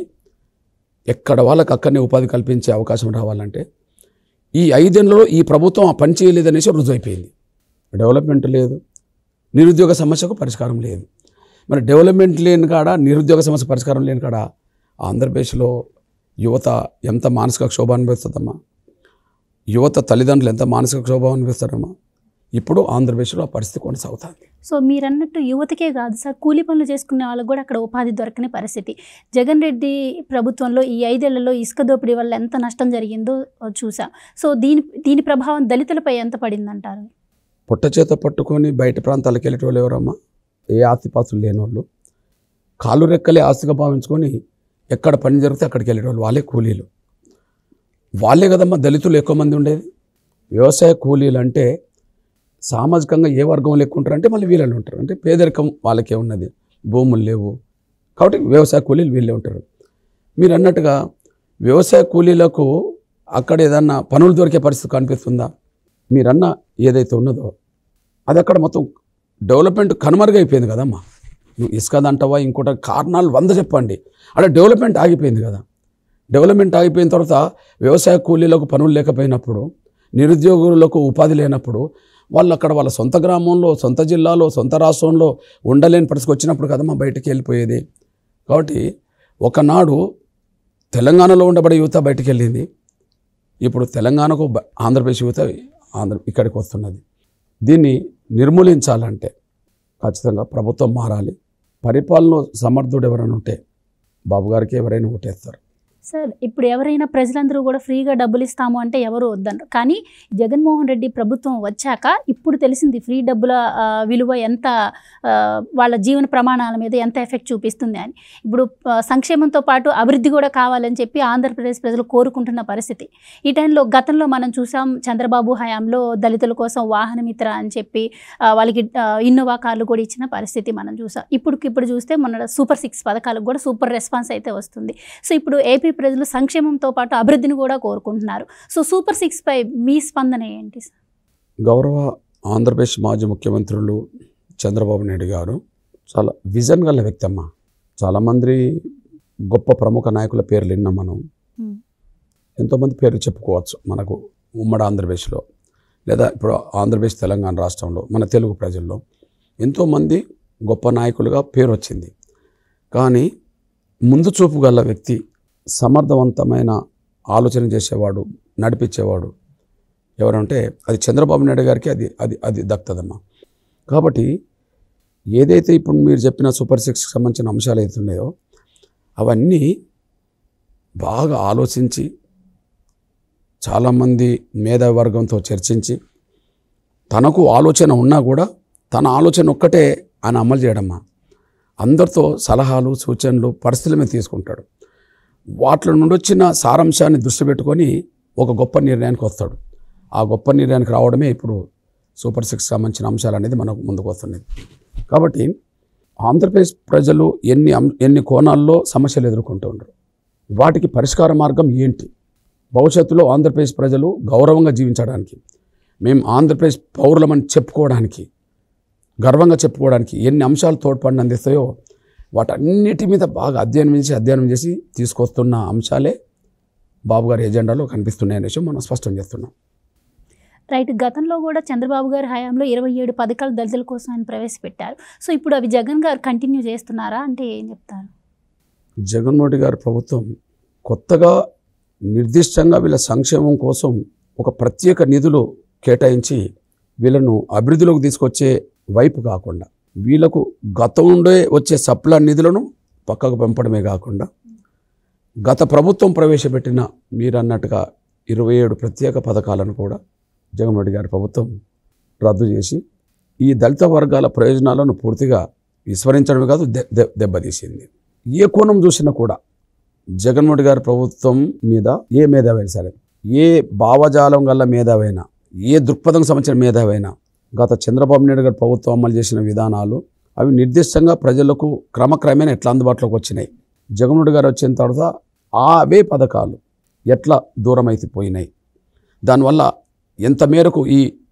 ఎక్కడ వాళ్ళకి అక్కడనే ఉపాధి కల్పించే అవకాశం రావాలంటే ఈ ఐదేళ్లలో ఈ ప్రభుత్వం ఆ పని చేయలేదనేసి రుజువైపోయింది డెవలప్మెంట్ లేదు నిరుద్యోగ సమస్యకు పరిష్కారం లేదు మరి డెవలప్మెంట్ లేని కాడ నిరుద్యోగ సమస్య పరిష్కారం లేని కాడ ఆంధ్రప్రదేశ్లో యువత ఎంత మానసిక క్షోభ అనిపిస్తుందమ్మా యువత తల్లిదండ్రులు ఎంత మానసిక క్షోభ అనిపిస్తారమ్మా ఇప్పుడు ఆంధ్రప్రదేశ్లో ఆ పరిస్థితి కొనసాగుతుంది సో మీరు అన్నట్టు యువతకే కాదు సార్ కూలీ పనులు చేసుకునే వాళ్ళకి కూడా అక్కడ ఉపాధి దొరకని పరిస్థితి జగన్ రెడ్డి ప్రభుత్వంలో ఈ ఐదేళ్లలో ఇసుక దోపిడీ వల్ల ఎంత నష్టం జరిగిందో చూసాం సో దీని దీని ప్రభావం దళితులపై ఎంత పడిందంటారు పుట్ట చేత పట్టుకొని బయట ప్రాంతాలకు వెళ్ళేటోళ్ళు ఎవరమ్మా ఏ ఆస్తిపాస్తులు లేనోళ్ళు కాలు రెక్కలే ఆస్తిగా భావించుకొని ఎక్కడ పని జరిగితే అక్కడికి వెళ్ళేటోళ్ళు వాళ్ళే కూలీలు వాళ్ళే కదమ్మా దళితులు ఎక్కువ మంది ఉండేది వ్యవసాయ కూలీలు అంటే సామాజికంగా ఏ వర్గంలో ఎక్కువ ఉంటారు అంటే మళ్ళీ వీళ్ళు ఉంటారు అంటే పేదరికం వాళ్ళకే ఉన్నది భూములు లేవు కాబట్టి వ్యవసాయ కూలీలు వీళ్ళే ఉంటారు మీరు అన్నట్టుగా వ్యవసాయ కూలీలకు అక్కడ ఏదన్నా పనులు దొరికే పరిస్థితి కనిపిస్తుందా మీరన్న ఏదైతే ఉన్నదో అది అక్కడ మొత్తం డెవలప్మెంట్ కనుమరుగైపోయింది కదమ్మా నువ్వు ఇసుకది అంటావా ఇంకోటి కారణాలు వంద చెప్పండి అక్కడ డెవలప్మెంట్ ఆగిపోయింది కదా డెవలప్మెంట్ ఆగిపోయిన తర్వాత వ్యవసాయ కూలీలకు పనులు లేకపోయినప్పుడు నిరుద్యోగులకు ఉపాధి లేనప్పుడు వాళ్ళు అక్కడ వాళ్ళ సొంత గ్రామంలో సొంత జిల్లాలో సొంత రాష్ట్రంలో ఉండలేని పరిస్థితి వచ్చినప్పుడు కదమ్మా బయటికి వెళ్ళిపోయేది కాబట్టి ఒకనాడు తెలంగాణలో ఉండబడే యువత బయటికి వెళ్ళింది ఇప్పుడు తెలంగాణకు బ- ఆంధ్రప్రదేశ్ యువత ఆంధ్ర ఇక్కడికి వస్తున్నది దీన్ని నిర్మూలించాలంటే ఖచ్చితంగా ప్రభుత్వం మారాలి పరిపాలన సమర్థుడు ఎవరైనా ఉంటే బాబు గారికి ఎవరైనా ఓటేస్తారు సార్ ఇప్పుడు ఎవరైనా ప్రజలందరూ కూడా ఫ్రీగా డబ్బులు ఇస్తాము అంటే ఎవరు వద్దన్నారు కానీ జగన్మోహన్ రెడ్డి ప్రభుత్వం వచ్చాక ఇప్పుడు తెలిసింది ఫ్రీ డబ్బుల ఆ, విలువ ఎంత ఆ, వాళ్ళ జీవన ప్రమాణాల మీద ఎంత ఎఫెక్ట్ చూపిస్తుంది అని ఇప్పుడు ఆ, సంక్షేమంతో పాటు అభివృద్ధి కూడా కావాలని చెప్పి ఆంధ్రప్రదేశ్ ప్రజలు కోరుకుంటున్న పరిస్థితి ఈ టైంలో గతంలో మనం చూసాం చంద్రబాబు హయాంలో దళితుల కోసం వాహనమిత్ర అని చెప్పి ఆ, వాళ్ళకి ఆ, ఇన్నోవా కార్లు కూడా ఇచ్చిన పరిస్థితి మనం చూసాం ఇప్పుడు ఇప్పుడు చూస్తే మొన్న సూపర్ సిక్స్ పథకాలకు కూడా సూపర్ రెస్పాన్స్ అయితే వస్తుంది సో ఇప్పుడు ఏపీ ప్రజలు సంక్షేమంతో పాటు అభివృద్ధిని కూడా కోరుకుంటున్నారు సో సూపర్ సిక్స్ పై మీ స్పందన ఏంటి సార్ గౌరవ ఆంధ్రప్రదేశ్ మాజీ ముఖ్యమంత్రులు చంద్రబాబు నాయుడు గారు చాలా విజన్ గల వ్యక్తి అమ్మ చాలామంది గొప్ప ప్రముఖ నాయకుల పేర్లు విన్నాం మనం Hmm. ఎంతోమంది పేర్లు చెప్పుకోవచ్చు మనకు ఉమ్మడి ఆంధ్రప్రదేశ్లో లేదా ఇప్పుడు ఆంధ్రప్రదేశ్ తెలంగాణ రాష్ట్రంలో మన తెలుగు ప్రజల్లో ఎంతోమంది గొప్ప నాయకులుగా పేరు వచ్చింది కానీ ముందు చూపు గల వ్యక్తి సమర్థవంతమైన ఆలోచన చేసేవాడు నడిపించేవాడు ఎవరంటే అది చంద్రబాబు నాయుడు గారికి అది అది అది దక్కుతుందమ్మా కాబట్టి ఏదైతే ఇప్పుడు మీరు చెప్పిన సూపర్ సిక్స్కి సంబంధించిన అంశాలు అయితే ఉన్నాయో అవన్నీ బాగా ఆలోచించి చాలామంది మేధావి వర్గంతో చర్చించి తనకు ఆలోచన ఉన్నా కూడా తన ఆలోచన ఒక్కటే ఆయన అమలు చేయడమ్మా అందరితో సలహాలు సూచనలు పరిస్థితుల మీద తీసుకుంటాడు వాటిలో నుండి వచ్చిన సారాంశాన్ని దృష్టి పెట్టుకొని ఒక గొప్ప నిర్ణయానికి వస్తాడు ఆ గొప్ప నిర్ణయానికి రావడమే ఇప్పుడు సూపర్ సిక్స్ సంబంధించిన అంశాలు అనేది మనకు ముందుకు వస్తున్నది కాబట్టి ఆంధ్రప్రదేశ్ ప్రజలు ఎన్ని అం- ఎన్ని కోణాల్లో సమస్యలు ఎదుర్కొంటూ ఉన్నారు వాటికి పరిష్కార మార్గం ఏంటి భవిష్యత్తులో ఆంధ్రప్రదేశ్ ప్రజలు గౌరవంగా జీవించడానికి మేము ఆంధ్రప్రదేశ్ పౌరులమని చెప్పుకోవడానికి గర్వంగా చెప్పుకోవడానికి ఎన్ని అంశాలు తోడ్పడిన అందిస్తాయో వాటన్నిటి మీద బాగా అధ్యయనం చేసి అధ్యయనం చేసి తీసుకొస్తున్న అంశాలే బాబు గారి ఎజెండాలో కనిపిస్తున్నాయనే విషయం మనం స్పష్టం చేస్తున్నాం రైట్ గతంలో కూడా చంద్రబాబు గారి హయాంలో ఇరవై ఏడు పథకాలు దళితుల కోసం ఆయన ప్రవేశపెట్టారు సో ఇప్పుడు అవి జగన్ గారు కంటిన్యూ చేస్తున్నారా అంటే ఏం చెప్తారు జగన్మోహన్ రెడ్డి గారి ప్రభుత్వం కొత్తగా నిర్దిష్టంగా వీళ్ళ సంక్షేమం కోసం ఒక ప్రత్యేక నిధులు కేటాయించి వీళ్ళను అభివృద్ధిలోకి తీసుకొచ్చే వైపు కాకుండా వీళ్ళకు గతం ఉండే వచ్చే సప్లా నిధులను పక్కకు పంపడమే కాకుండా గత ప్రభుత్వం ప్రవేశపెట్టిన మీరు అన్నట్టుగా ఇరవై ఏడు ప్రత్యేక పథకాలను కూడా జగన్మోహన్ రెడ్డి గారి ప్రభుత్వం రద్దు చేసి ఈ దళిత వర్గాల ప్రయోజనాలను పూర్తిగా విస్మరించడమే కాదు దె- దె- దెబ్బతీసింది ఏ కోణం చూసినా కూడా జగన్మోహన్ రెడ్డి గారి ప్రభుత్వం మీద ఏ మేధావైనా సరే ఏ భావజాలం గల మేధావైనా ఏ దృక్పథం సంబంధించిన మేధావైనా గత చంద్రబాబు నాయుడు గారి ప్రభుత్వం అమలు చేసిన విధానాలు అవి నిర్దిష్టంగా ప్రజలకు క్రమక్రమేణా ఎట్లా అందుబాటులోకి వచ్చినాయి జగన్మోహన్ రెడ్డి గారు వచ్చిన తర్వాత ఆ అవే పథకాలు ఎట్లా దూరం అయితే పోయినాయి దానివల్ల ఎంత మేరకు ఈ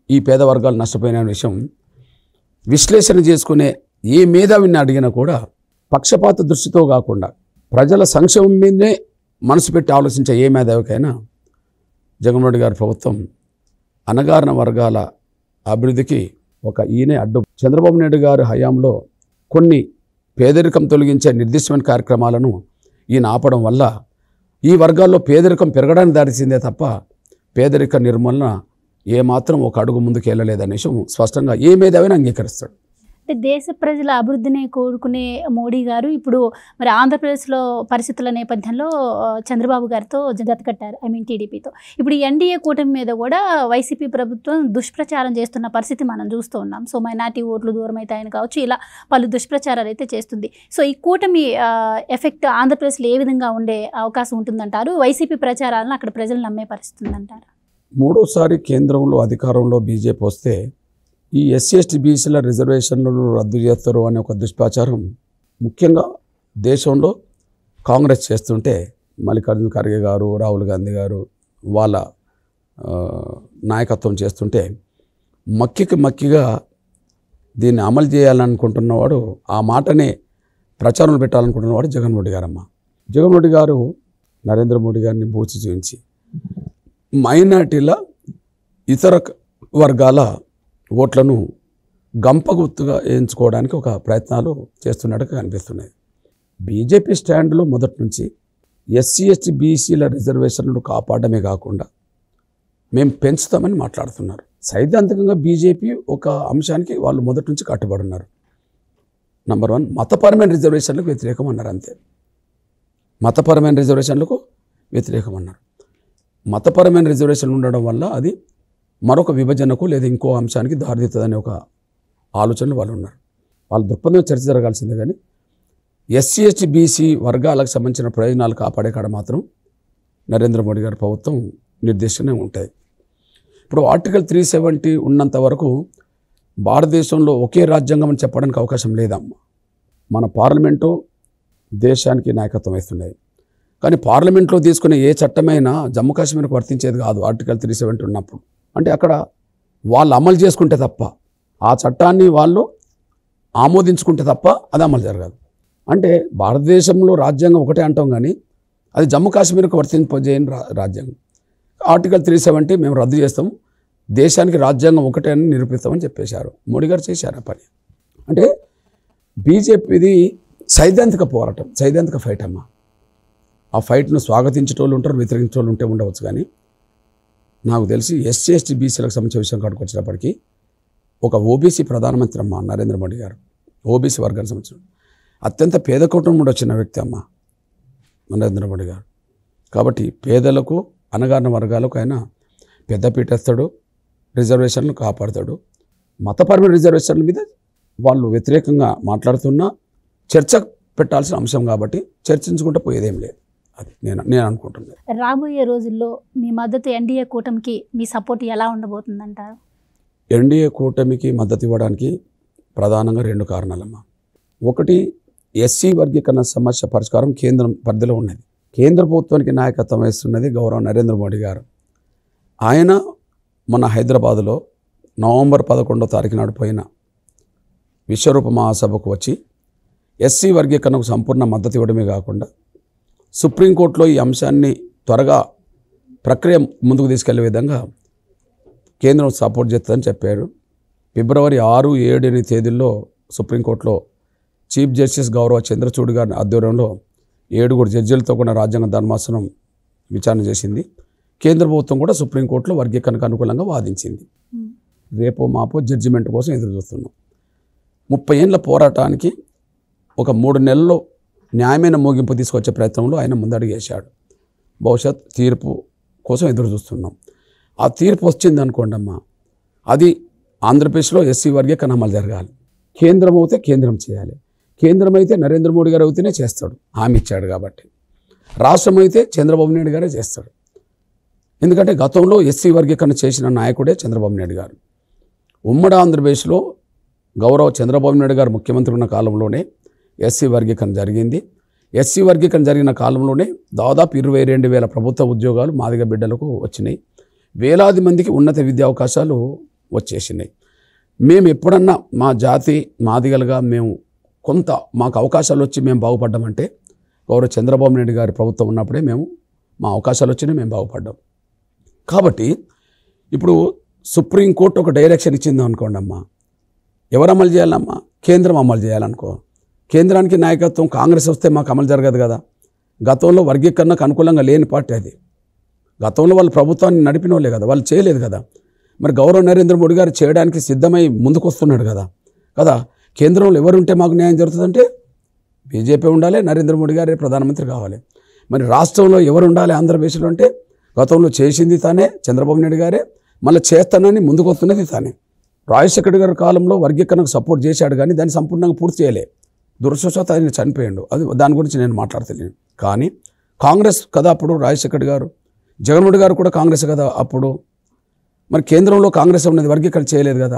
ఈ పేద వర్గాలు నష్టపోయిన విషయం విశ్లేషణ చేసుకునే ఏ మేధావిని అడిగినా కూడా పక్షపాత దృష్టితో కాకుండా ప్రజల సంక్షేమం మీదనే మనసు పెట్టి ఆలోచించే ఏ మేధావికైనా జగన్మోహన్ రెడ్డి గారి ప్రభుత్వం అనగారిన వర్గాల అభివృద్ధికి ఒక ఈయనే అడ్డు చంద్రబాబు నాయుడు గారి హయాంలో కొన్ని పేదరికం తొలగించే నిర్దిష్టమైన కార్యక్రమాలను ఈయన ఆపడం వల్ల ఈ వర్గాల్లో పేదరికం పెరగడానికి దారిసిందే తప్ప పేదరిక నిర్మూలన ఏమాత్రం ఒక అడుగు ముందుకు వెళ్ళలేదనే విషయం స్పష్టంగా ఏ మేధావిని అంగీకరిస్తాడు అంటే దేశ ప్రజల అభివృద్ధిని కోరుకునే మోడీ గారు ఇప్పుడు మరి ఆంధ్రప్రదేశ్లో పరిస్థితుల నేపథ్యంలో ఆ, చంద్రబాబు గారితో జత కట్టారు ఐ మీన్ టీడీపీతో ఇప్పుడు ఈ ఎన్డీఏ కూటమి మీద కూడా వైసీపీ ప్రభుత్వం దుష్ప్రచారం చేస్తున్న పరిస్థితి మనం చూస్తూ ఉన్నాం సో మైనార్టీ ఓట్లు దూరం అవుతాయని కావచ్చు ఇలా పలు దుష్ప్రచారాలు అయితే చేస్తుంది సో ఈ కూటమి ఆ, ఎఫెక్ట్ ఆంధ్రప్రదేశ్లో ఏ విధంగా ఉండే అవకాశం ఉంటుందంటారు వైసీపీ ప్రచారాలను అక్కడ ప్రజలు నమ్మే పరిస్థితి ఉందంటారు మూడోసారి కేంద్రంలో అధికారంలో బీజేపీ వస్తే ఈ ఎస్సీ ఎస్టీ బీసీల రిజర్వేషన్లను రద్దు చేస్తారు అనే ఒక దుష్ప్రచారం ముఖ్యంగా దేశంలో కాంగ్రెస్ చేస్తుంటే మల్లికార్జున ఖర్గే గారు రాహుల్ గాంధీ గారు వాళ్ళ ఆ, నాయకత్వం చేస్తుంటే మక్కికి మక్కిగా దీన్ని అమలు చేయాలనుకుంటున్నవాడు ఆ మాటనే ప్రచారం పెట్టాలనుకుంటున్నవాడు జగన్మోహన్ రెడ్డి గారమ్మ జగన్మోహన్ రెడ్డి గారు నరేంద్ర మోడీ గారిని బూచి చూపించి మైనార్టీల ఇతర క- వర్గాల ఓట్లను గంపగుత్తుగా వేయించుకోవడానికి ఒక ప్రయత్నాలు చేస్తున్నట్టుగా కనిపిస్తున్నాయి బీజేపీ స్టాండ్లో మొదటి నుంచి ఎస్సీ ఎస్టీ బీసీల రిజర్వేషన్లను కాపాడమే కాకుండా మేము పెంచుతామని మాట్లాడుతున్నారు సైద్ధాంతికంగా బీజేపీ ఒక అంశానికి వాళ్ళు మొదటి నుంచి కట్టుబడి ఉన్నారు నంబర్ వన్ మతపరమైన రిజర్వేషన్లకు వ్యతిరేకం అన్నారు అంతే మతపరమైన రిజర్వేషన్లకు వ్యతిరేకం అన్నారు మతపరమైన రిజర్వేషన్లు ఉండడం వల్ల అది మరొక విభజనకు లేదా ఇంకో అంశానికి దారితీస్తుందనే ఒక ఆలోచనలు వాళ్ళు ఉన్నారు వాళ్ళ దృక్పథం చర్చ జరగాల్సిందే కానీ ఎస్సీ ఎస్టీ బీసీ వర్గాలకు సంబంధించిన ప్రయోజనాలు కాపాడే కాడ మాత్రం నరేంద్ర మోడీ గారి ప్రభుత్వం నిర్దేశనే ఉంటాయి ఇప్పుడు ఆర్టికల్ త్రీ సెవెంటీ ఉన్నంత వరకు భారతదేశంలో ఒకే రాజ్యాంగం అని చెప్పడానికి అవకాశం లేదమ్మా మన పార్లమెంటు దేశానికి నాయకత్వం వస్తున్నాయి కానీ పార్లమెంట్లో తీసుకునే ఏ చట్టమైనా జమ్మూ కాశ్మీర్కి వర్తించేది కాదు ఆర్టికల్ త్రీ సెవెంటీ ఉన్నప్పుడు అంటే అక్కడ వాళ్ళు అమలు చేసుకుంటే తప్ప ఆ చట్టాన్ని వాళ్ళు ఆమోదించుకుంటే తప్ప అది అమలు జరగదు అంటే భారతదేశంలో రాజ్యాంగం ఒకటే అంటాం కానీ అది జమ్మూ కాశ్మీర్కి వర్తింపజేయని రా రాజ్యాంగం ఆర్టికల్ త్రీ సెవెంటీ మేము రద్దు చేస్తాం దేశానికి రాజ్యాంగం ఒకటే అని నిరూపిస్తామని చెప్పేశారు మోడీ గారు చేశారు ఆ పని అంటే బీజేపీది సైద్ధాంతిక పోరాటం సైద్ధాంతిక ఫైట్ అమ్మా ఆ ఫైట్ను స్వాగతించేటోళ్ళు ఉంటారు వ్యతిరేకించేటోళ్ళు ఉంటే ఉండవచ్చు కానీ నాకు తెలిసి ఎస్సీ ఎస్టీ బీసీలకు సంబంధించిన విషయం కాడికి వచ్చినప్పటికీ ఒక ఓబీసీ ప్రధానమంత్రి అమ్మ నరేంద్ర మోడీ గారు ఓబీసీ వర్గానికి సంబంధించిన అత్యంత పేద కుటుంబం వచ్చిన వ్యక్తి అమ్మ నరేంద్ర మోడీ గారు కాబట్టి పేదలకు అనగారిన వర్గాలకు ఆయన పెద్దపీట వేస్తాడు రిజర్వేషన్లు కాపాడుతాడు మతపరమైన రిజర్వేషన్ల మీద వాళ్ళు వ్యతిరేకంగా మాట్లాడుతున్నా చర్చ పెట్టాల్సిన అంశం కాబట్టి చర్చించుకుంటే పోయేదేం లేదు అది నేను నేను అనుకుంటున్నాను రాబోయే రోజుల్లో మీ మద్దతు ఎన్డీఏ కూటమికి మీ సపోర్ట్ ఎలా ఉండబోతుందంటారు ఎన్డీఏ కూటమికి మద్దతు ఇవ్వడానికి ప్రధానంగా రెండు కారణాలమ్మా ఒకటి ఎస్సీ వర్గీకరణ సమస్య పరిష్కారం కేంద్రం పరిధిలో ఉన్నది కేంద్ర ప్రభుత్వానికి నాయకత్వం వహిస్తున్నది గౌరవ నరేంద్ర మోడీ గారు ఆయన మన హైదరాబాదులో నవంబర్ పదకొండో తారీఖు నాడు పోయిన విశ్వరూప మహాసభకు వచ్చి ఎస్సీ వర్గీకరణకు సంపూర్ణ మద్దతు ఇవ్వడమే కాకుండా సుప్రీంకోర్టులో ఈ అంశాన్ని త్వరగా ప్రక్రియ ముందుకు తీసుకెళ్లే విధంగా కేంద్రం సపోర్ట్ చేస్తుందని చెప్పారు ఫిబ్రవరి ఆరు ఏడు ఎనిమిది తేదీల్లో సుప్రీంకోర్టులో చీఫ్ జస్టిస్ గౌరవ చంద్రచూడ్ గారి ఆధ్వర్యంలో ఏడుగురు జడ్జీలతో కూడిన రాజ్యాంగ ధర్మాసనం విచారణ చేసింది కేంద్ర ప్రభుత్వం కూడా సుప్రీంకోర్టులో వర్గీకరణకు అనుకూలంగా వాదించింది రేపో మాపో జడ్జిమెంట్ కోసం ఎదురు చూస్తున్నాం ముప్పై ఏళ్ళ పోరాటానికి ఒక మూడు నెలల్లో న్యాయమైన ముగింపు తీసుకొచ్చే ప్రయత్నంలో ఆయన ముందడుగు వేశాడు భవిష్యత్ తీర్పు కోసం ఎదురు చూస్తున్నాం ఆ తీర్పు వచ్చింది అనుకోండి అమ్మా అది ఆంధ్రప్రదేశ్లో ఎస్సీ వర్గీకరణ అమలు జరగాలి కేంద్రం అయితే కేంద్రం చేయాలి కేంద్రం అయితే నరేంద్ర మోడీ గారు అయితేనే చేస్తాడు హామీ ఇచ్చాడు కాబట్టి రాష్ట్రం అయితే చంద్రబాబు నాయుడు గారే చేస్తాడు ఎందుకంటే గతంలో ఎస్సీ వర్గీకరణ చేసిన నాయకుడే చంద్రబాబు నాయుడు గారు ఉమ్మడి ఆంధ్రప్రదేశ్లో గౌరవ చంద్రబాబు నాయుడు గారు ముఖ్యమంత్రి ఉన్న కాలంలోనే ఎస్సీ వర్గీకరణ జరిగింది ఎస్సీ వర్గీకరణ జరిగిన కాలంలోనే దాదాపు ఇరవై రెండు వేల ప్రభుత్వ ఉద్యోగాలు మాదిగ బిడ్డలకు వచ్చినాయి వేలాది మందికి ఉన్నత విద్యా అవకాశాలు వచ్చేసినాయి మేము ఎప్పుడన్నా మా జాతి మాదిగలుగా మేము కొంత మాకు అవకాశాలు వచ్చి మేము బాగుపడ్డామంటే గౌరవ చంద్రబాబు నాయుడు గారి ప్రభుత్వం ఉన్నప్పుడే మేము మా అవకాశాలు వచ్చినాయి మేము బాగుపడ్డాం కాబట్టి ఇప్పుడు సుప్రీంకోర్టు ఒక డైరెక్షన్ ఇచ్చింది అనుకోండి అమ్మా ఎవరు అమలు చేయాలమ్మా కేంద్రం అమలు చేయాలనుకో కేంద్రానికి నాయకత్వం కాంగ్రెస్ వస్తే మాకు అమలు జరగదు కదా గతంలో వర్గీకరణకు అనుకూలంగా లేని పార్టీ అది గతంలో వాళ్ళు ప్రభుత్వాన్ని నడిపిన వాళ్ళే కదా వాళ్ళు చేయలేదు కదా మరి గౌరవ నరేంద్ర మోడీ గారు చేయడానికి సిద్ధమై ముందుకు వస్తున్నాడు కదా కదా కేంద్రంలో ఎవరుంటే మాకు న్యాయం జరుగుతుందంటే బీజేపీ ఉండాలి నరేంద్ర మోడీ గారే ప్రధానమంత్రి కావాలి మరి రాష్ట్రంలో ఎవరు ఉండాలి ఆంధ్రప్రదేశ్లో అంటే గతంలో చేసింది తానే చంద్రబాబు నాయుడు గారే మళ్ళీ చేస్తానని ముందుకు వస్తున్నది తానే రాజశేఖర్ గారి కాలంలో వర్గీకరణకు సపోర్ట్ చేశాడు కానీ దాన్ని సంపూర్ణంగా పూర్తి చేయలే దురదృష్టవశాత్తు ఆయన చనిపోయాడు అది దాని గురించి నేను మాట్లాడతలేను కానీ కాంగ్రెస్ కదా అప్పుడు రాజశేఖర్ గారు జగన్మోహన్ గారు కూడా కాంగ్రెస్ కదా అప్పుడు మరి కేంద్రంలో కాంగ్రెస్ ఉన్నది వర్గీకరణ చేయలేదు కదా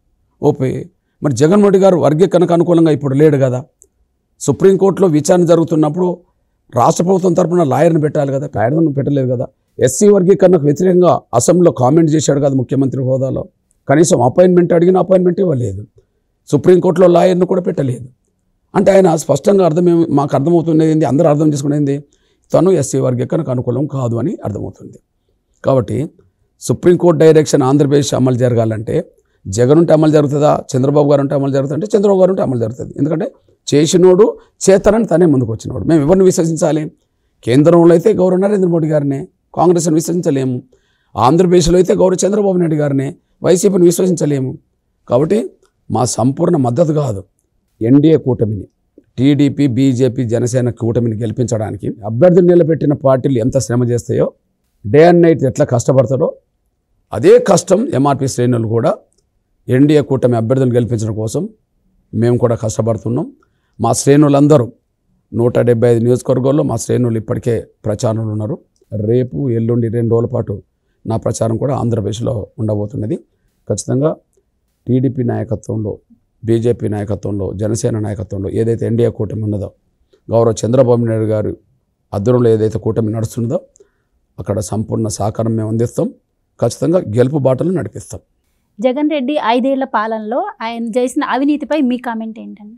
ఓపే మరి జగన్మోహన్ గారు వర్గీకరణకు అనుకూలంగా ఇప్పుడు లేడు కదా సుప్రీంకోర్టులో విచారణ జరుగుతున్నప్పుడు రాష్ట్ర ప్రభుత్వం తరపున లాయర్ని పెట్టాలి కదా పేదను పెట్టలేదు కదా ఎస్సీ వర్గీకరణకు వ్యతిరేకంగా అసెంబ్లీలో కామెంట్ చేశాడు కదా ముఖ్యమంత్రి హోదాలో కనీసం అపాయింట్మెంట్ అడిగిన అపాయింట్మెంట్ ఇవ్వలేదు సుప్రీంకోర్టులో లాయర్ను కూడా పెట్టలేదు అంటే ఆయన స్పష్టంగా అర్థం మాకు అర్థమవుతున్నది ఏంది అందరూ అర్థం చేసుకునేది తను ఎస్సీ వర్గీకరణకు అనుకూలం కాదు అని అర్థమవుతుంది కాబట్టి సుప్రీంకోర్టు డైరెక్షన్ ఆంధ్రప్రదేశ్ అమలు జరగాలంటే జగన్ ఉంటే అమలు జరుగుతుందా చంద్రబాబు గారు ఉంటే అమలు జరుగుతుంది అంటే చంద్రబాబు గారు ఉంటే అమలు జరుగుతుంది ఎందుకంటే చేసినోడు చేతనని తనే ముందుకు వచ్చినోడు మేము ఎవరిని విశ్వసించాలి కేంద్రంలో అయితే గౌరవ నరేంద్ర మోడీ గారినే కాంగ్రెస్ని విశ్వసించలేము ఆంధ్రప్రదేశ్లో అయితే గౌరవ చంద్రబాబు నాయుడు గారినే వైసీపీని విశ్వసించలేము కాబట్టి మా సంపూర్ణ మద్దతు కాదు ఎన్డీఏ కూటమిని టీడీపీ బీజేపీ జనసేన కూటమిని గెలిపించడానికి అభ్యర్థులు నిలబెట్టిన పార్టీలు ఎంత శ్రమ చేస్తాయో డే అండ్ నైట్ ఎట్లా కష్టపడతారో అదే కష్టం ఎంఆర్పీ శ్రేణులు కూడా ఎన్డీఏ కూటమి అభ్యర్థులను గెలిపించడం కోసం మేము కూడా కష్టపడుతున్నాం మా శ్రేణులందరూ నూట డెబ్బై ఐదు నియోజకవర్గాల్లో మా శ్రేణులు ఇప్పటికే ప్రచారంలో ఉన్నారు రేపు ఎల్లుండి రెండు రోజుల పాటు నా ప్రచారం కూడా ఆంధ్రప్రదేశ్లో ఉండబోతున్నది ఖచ్చితంగా టీడీపీ నాయకత్వంలో బీజేపీ నాయకత్వంలో జనసేన నాయకత్వంలో ఏదైతే ఎన్డీఏ కూటమి ఉన్నదో గౌరవ చంద్రబాబు నాయుడు గారు అద్దరంలో ఏదైతే కూటమి నడుస్తున్నదో అక్కడ సంపూర్ణ సహకారం మేము అందిస్తాం ఖచ్చితంగా గెలుపు బాటలు నడిపిస్తాం జగన్ రెడ్డి ఐదేళ్ల పాలనలో ఆయన చేసిన అవినీతిపై మీ కామెంట్ ఏంటండి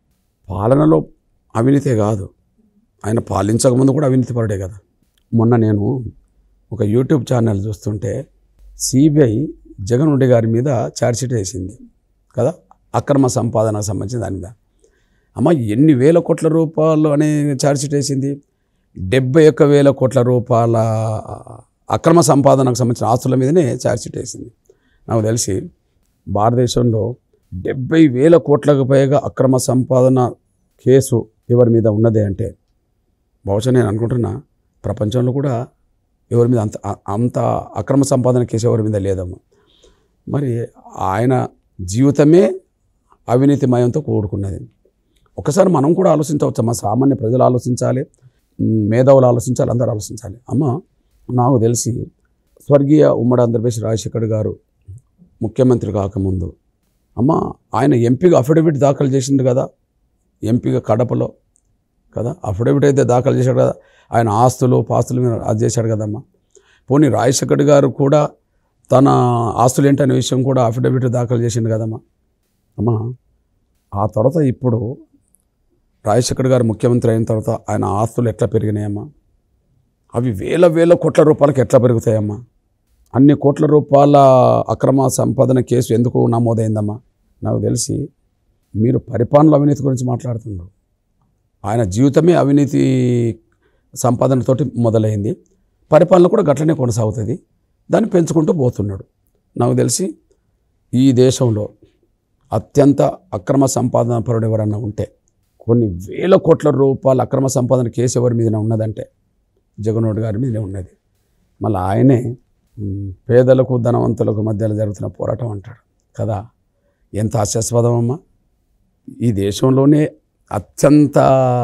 పాలనలో అవినీతే కాదు ఆయన పాలించకముందు కూడా అవినీతి పరుడే కదా మొన్న నేను ఒక యూట్యూబ్ ఛానల్ చూస్తుంటే సిబిఐ జగన్ రెడ్డి గారి మీద ఛార్జ్షీట్ వేసింది కదా అక్రమ సంపాదనకు సంబంధించిన దాని మీద అమ్మ ఎన్ని వేల కోట్ల రూపాయలు అనే ఛార్జ్షీట్ వేసింది డెబ్బై ఒక్క వేల కోట్ల రూపాయల అక్రమ సంపాదనకు సంబంధించిన ఆస్తుల మీదనే ఛార్జ్షీట్ వేసింది నాకు తెలిసి భారతదేశంలో డెబ్బై వేల కోట్లకు పైగా అక్రమ సంపాదన కేసు ఎవరి మీద ఉన్నది అంటే బహుశా నేను అనుకుంటున్నా ప్రపంచంలో కూడా ఎవరి మీద అంత అ- అంత అక్రమ సంపాదన కేసు ఎవరి మీద లేదమ్మా మరి ఆయన జీవితమే అవినీతిమయంతో కూడుకున్నది ఒకసారి మనం కూడా ఆలోచించవచ్చు మా సామాన్య ప్రజలు ఆలోచించాలి మ్, మేధావులు ఆలోచించాలి అందరూ ఆలోచించాలి అమ్మ నాకు తెలిసి స్వర్గీయ ఉమ్మడి ఆంధ్రప్రదేశ్ రాజశేఖర్ గారు ముఖ్యమంత్రి కాకముందు అమ్మ ఆయన ఎంపీగా అఫిడవిట్ దాఖలు చేసింది కదా ఎంపీగా కడపలో కదా అఫిడవిట్ అయితే దాఖలు చేశాడు కదా ఆయన ఆస్తులు పాస్తులు మీద అది చేశాడు కదమ్మా పోనీ రాజశేఖర్ గారు కూడా తన ఆస్తులు ఏంటనే విషయం కూడా అఫిడవిట్ దాఖలు చేసిండు కదమ్మా అమ్మా ఆ తర్వాత ఇప్పుడు రాజశేఖర్ గారు ముఖ్యమంత్రి అయిన తర్వాత ఆయన ఆస్తులు ఎట్లా పెరిగినాయమ్మా అవి వేల వేల కోట్ల రూపాయలకి ఎట్లా పెరుగుతాయమ్మా అన్ని కోట్ల రూపాయల అక్రమ సంపాదన కేసు ఎందుకు నమోదైందమ్మా నాకు తెలిసి మీరు పరిపాలన అవినీతి గురించి మాట్లాడుతున్నారు ఆయన జీవితమే అవినీతి సంపాదనతోటి మొదలైంది పరిపాలన కూడా గట్లనే కొనసాగుతుంది దాన్ని పెంచుకుంటూ పోతున్నాడు నాకు తెలిసి ఈ దేశంలో అత్యంత అక్రమ సంపాదన పరుడు ఎవరన్నా ఉంటే కొన్ని వేల కోట్ల రూపాయల అక్రమ సంపాదన కేసు ఎవరి మీద ఉన్నదంటే జగన్మోహన్ గారి మీదనే ఉన్నది మళ్ళీ ఆయనే మ్, పేదలకు ధనవంతులకు మధ్యలో జరుగుతున్న పోరాటం అంటాడు కదా ఎంత హాస్యాస్పదం అమ్మా ఈ దేశంలోనే అత్యంత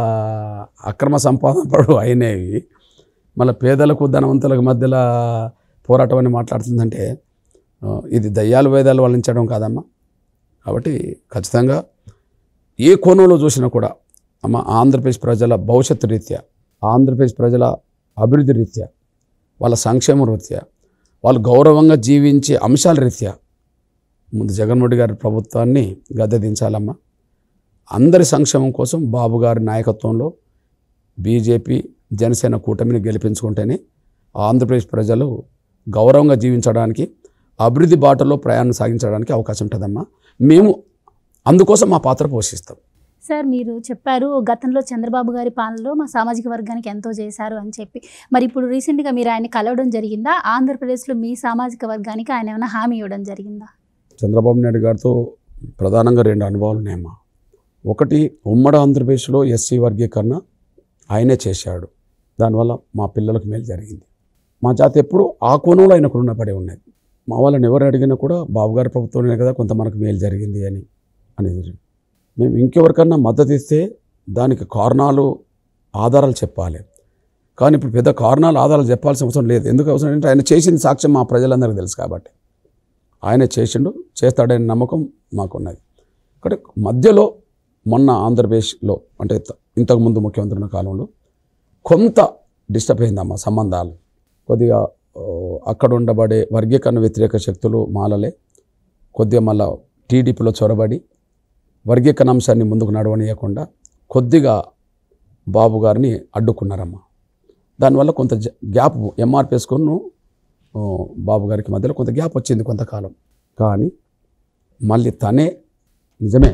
అక్రమ సంపాదన పడు అయినవి మళ్ళీ పేదలకు ధనవంతులకు మధ్యలో పోరాటం అని మాట్లాడుతుందంటే ఆ, ఇది దయ్యాలు వేదాలు వల్లించడం కాదమ్మా కాబట్టి ఖచ్చితంగా ఏ కోణంలో చూసినా కూడా అమ్మ ఆంధ్రప్రదేశ్ ప్రజల భవిష్యత్తు రీత్యా ఆంధ్రప్రదేశ్ ప్రజల అభివృద్ధి రీత్యా వాళ్ళ సంక్షేమ రీత్యా వాళ్ళు గౌరవంగా జీవించే అంశాల రీత్యా ముందు జగన్మోహన్ రెడ్డి గారి ప్రభుత్వాన్ని గద్దె దించాలమ్మా అందరి సంక్షేమం కోసం బాబు గారి నాయకత్వంలో బీజేపీ జనసేన కూటమిని గెలిపించుకుంటేనే ఆంధ్రప్రదేశ్ ప్రజలు గౌరవంగా జీవించడానికి అభివృద్ధి బాటలో ప్రయాణం సాగించడానికి అవకాశం ఉంటుందమ్మా మేము అందుకోసం మా పాత్ర పోషిస్తాం సార్ మీరు చెప్పారు గతంలో చంద్రబాబు గారి పాలనలో మా సామాజిక వర్గానికి ఎంతో చేశారు అని చెప్పి మరి ఇప్పుడు రీసెంట్గా మీరు ఆయన కలవడం జరిగిందా ఆంధ్రప్రదేశ్లో మీ సామాజిక వర్గానికి ఆయన ఏమైనా హామీ ఇవ్వడం జరిగిందా చంద్రబాబు నాయుడు గారితో ప్రధానంగా రెండు అనుభవాలు ఉన్నాయమ్మా ఒకటి ఉమ్మడి ఆంధ్రప్రదేశ్లో ఎస్సీ వర్గీకరణ ఆయనే చేశాడు దానివల్ల మా పిల్లలకు మేలు జరిగింది మా జాతి ఎప్పుడు ఆ కోణంలో ఆయనకు రుణపడి ఉన్నది మా వాళ్ళని ఎవరు అడిగినా కూడా బాబు గారి ప్రభుత్వంలోనే కదా కొంత మనకు మేలు జరిగింది అని అనేది మేము ఇంకెవరికన్నా మద్దతు ఇస్తే దానికి కారణాలు ఆధారాలు చెప్పాలి కానీ ఇప్పుడు పెద్ద కారణాలు ఆధారాలు చెప్పాల్సిన అవసరం లేదు ఎందుకు అవసరం అంటే ఆయన చేసింది సాక్ష్యం మా ప్రజలందరికీ తెలుసు కాబట్టి ఆయన చేసిండు చేస్తాడనే నమ్మకం మాకున్నది ఇక్కడ మధ్యలో మొన్న ఆంధ్రప్రదేశ్లో అంటే త- ఇంతకుముందు ముఖ్యమంత్రి ఉన్న కాలంలో కొంత డిస్టర్బ్ అయిందమ్మా సంబంధాలు కొద్దిగా ఓ, అక్కడ ఉండబడే వర్గీకరణ వ్యతిరేక శక్తులు మాలలే కొద్దిగా మళ్ళా టీడీపీలో చొరబడి వర్గీకరణ అంశాన్ని ముందుకు నడవనీయకుండా కొద్దిగా బాబు గారిని అడ్డుకున్నారమ్మా దానివల్ల కొంత జ- గ్యాప్ ఎంఆర్పిఎస్కును బాబు గారికి మధ్యలో కొంత గ్యాప్ వచ్చింది కొంతకాలం కానీ మళ్ళీ తనే నిజమే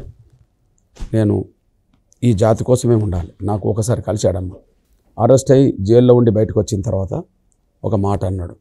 నేను ఈ జాతి కోసమే ఉండాలి నాకు ఒకసారి కలిశాడమ్మా అరెస్ట్ అయ్యి జైల్లో ఉండి బయటకు వచ్చిన తర్వాత ఒక మాట అన్నాడు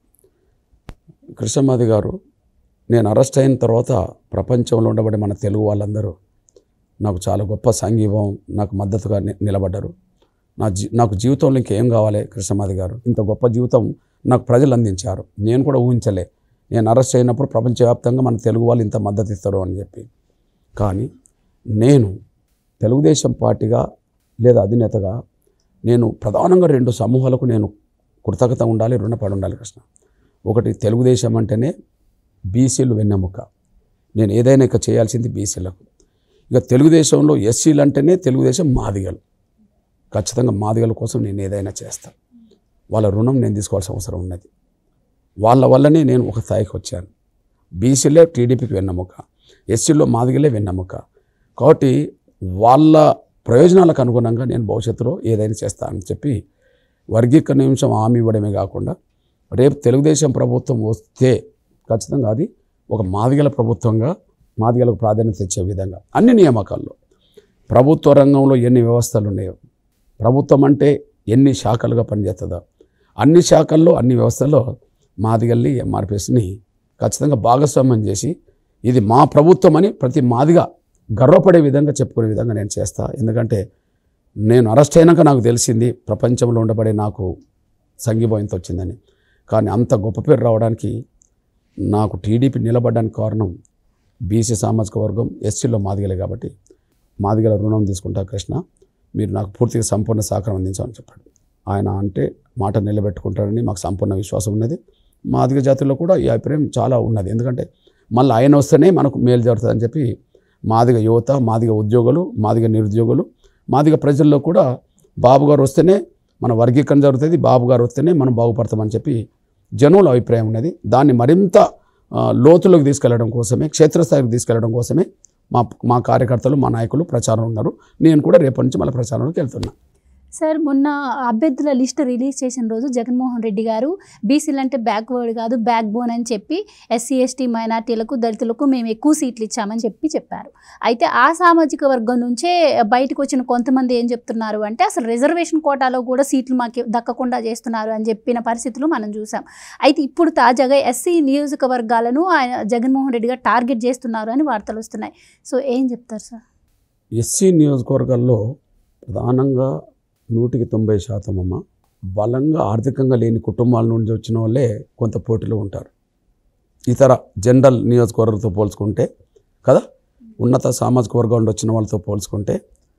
కృష్ణమాది గారు నేను అరెస్ట్ అయిన తర్వాత ప్రపంచంలో ఉండబడే మన తెలుగు వాళ్ళందరూ నాకు చాలా గొప్ప సంఘీభావం నాకు మద్దతుగా ని- నిలబడ్డారు నా జీ నాకు జీవితంలో ఇంకేం కావాలి కృష్ణమాది గారు ఇంత గొప్ప జీవితం నాకు ప్రజలు అందించారు నేను కూడా ఊహించలే నేను అరెస్ట్ అయినప్పుడు ప్రపంచవ్యాప్తంగా మన తెలుగు వాళ్ళు ఇంత మద్దతు ఇస్తారు అని చెప్పి కానీ నేను తెలుగుదేశం పార్టీగా లేదా అధినేతగా నేను ప్రధానంగా రెండు సమూహాలకు నేను కృతజ్ఞత ఉండాలి రుణపడి ఉండాలి కృష్ణ ఒకటి తెలుగుదేశం అంటేనే బీసీలు వెన్నెముక నేను ఏదైనా ఇక చేయాల్సింది బీసీలకు ఇక తెలుగుదేశంలో ఎస్సీలు అంటేనే తెలుగుదేశం మాదిగలు ఖచ్చితంగా మాదిగల కోసం నేను ఏదైనా చేస్తాను వాళ్ళ రుణం నేను తీసుకోవాల్సిన అవసరం ఉన్నది వాళ్ళ వల్లనే నేను ఒక స్థాయికి వచ్చాను బీసీలే టీడీపీకి వెన్నెముక ఎస్సీలో మాదిగలే వెన్నెముక కాబట్టి వాళ్ళ ప్రయోజనాలకు అనుగుణంగా నేను భవిష్యత్తులో ఏదైనా చేస్తానని చెప్పి వర్గీకరణ నిమిషం హామీ ఇవ్వడమే కాకుండా రేపు తెలుగుదేశం ప్రభుత్వం వస్తే ఖచ్చితంగా అది ఒక మాదిగల ప్రభుత్వంగా మాదిగలకు ప్రాధాన్యత ఇచ్చే విధంగా అన్ని నియామకాల్లో ప్రభుత్వ రంగంలో ఎన్ని వ్యవస్థలు ఉన్నాయో ప్రభుత్వం అంటే ఎన్ని శాఖలుగా పనిచేస్తుందో అన్ని శాఖల్లో అన్ని వ్యవస్థల్లో మాదిగల్ని ఎంఆర్పిఎస్ని ఖచ్చితంగా భాగస్వామ్యం చేసి ఇది మా ప్రభుత్వం అని ప్రతి మాదిగా గర్వపడే విధంగా చెప్పుకునే విధంగా నేను చేస్తా ఎందుకంటే నేను అరెస్ట్ అయినాక నాకు తెలిసింది ప్రపంచంలో ఉండబడే నాకు సంఘీభావంతో వచ్చిందని కానీ అంత గొప్ప పేరు రావడానికి నాకు టీడీపీ నిలబడడానికి కారణం బీసీ సామాజిక వర్గం ఎస్సీలో మాదిగలే కాబట్టి మాదిగల రుణం తీసుకుంటా కృష్ణ మీరు నాకు పూర్తిగా సంపూర్ణ సహకారం అందించామని చెప్పాడు ఆయన అంటే మాట నిలబెట్టుకుంటాడని మాకు సంపూర్ణ విశ్వాసం ఉన్నది మాదిగ జాతుల్లో కూడా ఈ అభిప్రాయం చాలా ఉన్నది ఎందుకంటే మళ్ళీ ఆయన వస్తేనే మనకు మేలు జరుగుతుందని చెప్పి మాదిగ యువత మాదిగ ఉద్యోగులు మాదిగ నిరుద్యోగులు మాదిగ ప్రజల్లో కూడా బాబు గారు వస్తేనే మన వర్గీకరణ జరుగుతుంది బాబు గారు వస్తేనే మనం బాగుపడతామని చెప్పి జనుల అభిప్రాయం ఉన్నది దాన్ని మరింత ఆ, లోతులోకి తీసుకెళ్లడం కోసమే క్షేత్రస్థాయికి తీసుకెళ్లడం కోసమే మా మా కార్యకర్తలు మా నాయకులు ప్రచారం ఉన్నారు నేను కూడా రేపటి నుంచి మళ్ళీ ప్రచారంలోకి వెళ్తున్నా సార్ మొన్న అభ్యర్థుల లిస్ట్ రిలీజ్ చేసిన రోజు జగన్మోహన్ రెడ్డి గారు బీసీలు అంటే బ్యాక్వర్డ్ కాదు బ్యాక్ బోన్ అని చెప్పి ఎస్సీ ఎస్టీ మైనార్టీలకు దళితులకు మేము ఎక్కువ సీట్లు ఇచ్చామని చెప్పి చెప్పారు అయితే ఆ సామాజిక వర్గం నుంచే బయటకు వచ్చిన కొంతమంది ఏం చెప్తున్నారు అంటే అసలు రిజర్వేషన్ కోటాలో కూడా సీట్లు మాకు దక్కకుండా చేస్తున్నారు అని చెప్పిన పరిస్థితులు మనం చూసాం అయితే ఇప్పుడు తాజాగా ఎస్సీ నియోజకవర్గాలను ఆయన జగన్మోహన్ రెడ్డి గారు టార్గెట్ చేస్తున్నారు అని వార్తలు వస్తున్నాయి సో ఏం చెప్తారు సార్ ఎస్సీ నియోజకవర్గాల్లో ప్రధానంగా నూటికి తొంభై శాతం అమ్మ బలంగా ఆర్థికంగా లేని కుటుంబాల నుంచి వచ్చిన వాళ్ళే కొంత పోటీలో ఉంటారు ఇతర జనరల్ నియోజకవర్గంతో పోల్చుకుంటే కదా ఉన్నత సామాజిక వర్గం నుండి వచ్చిన వాళ్ళతో పోల్చుకుంటే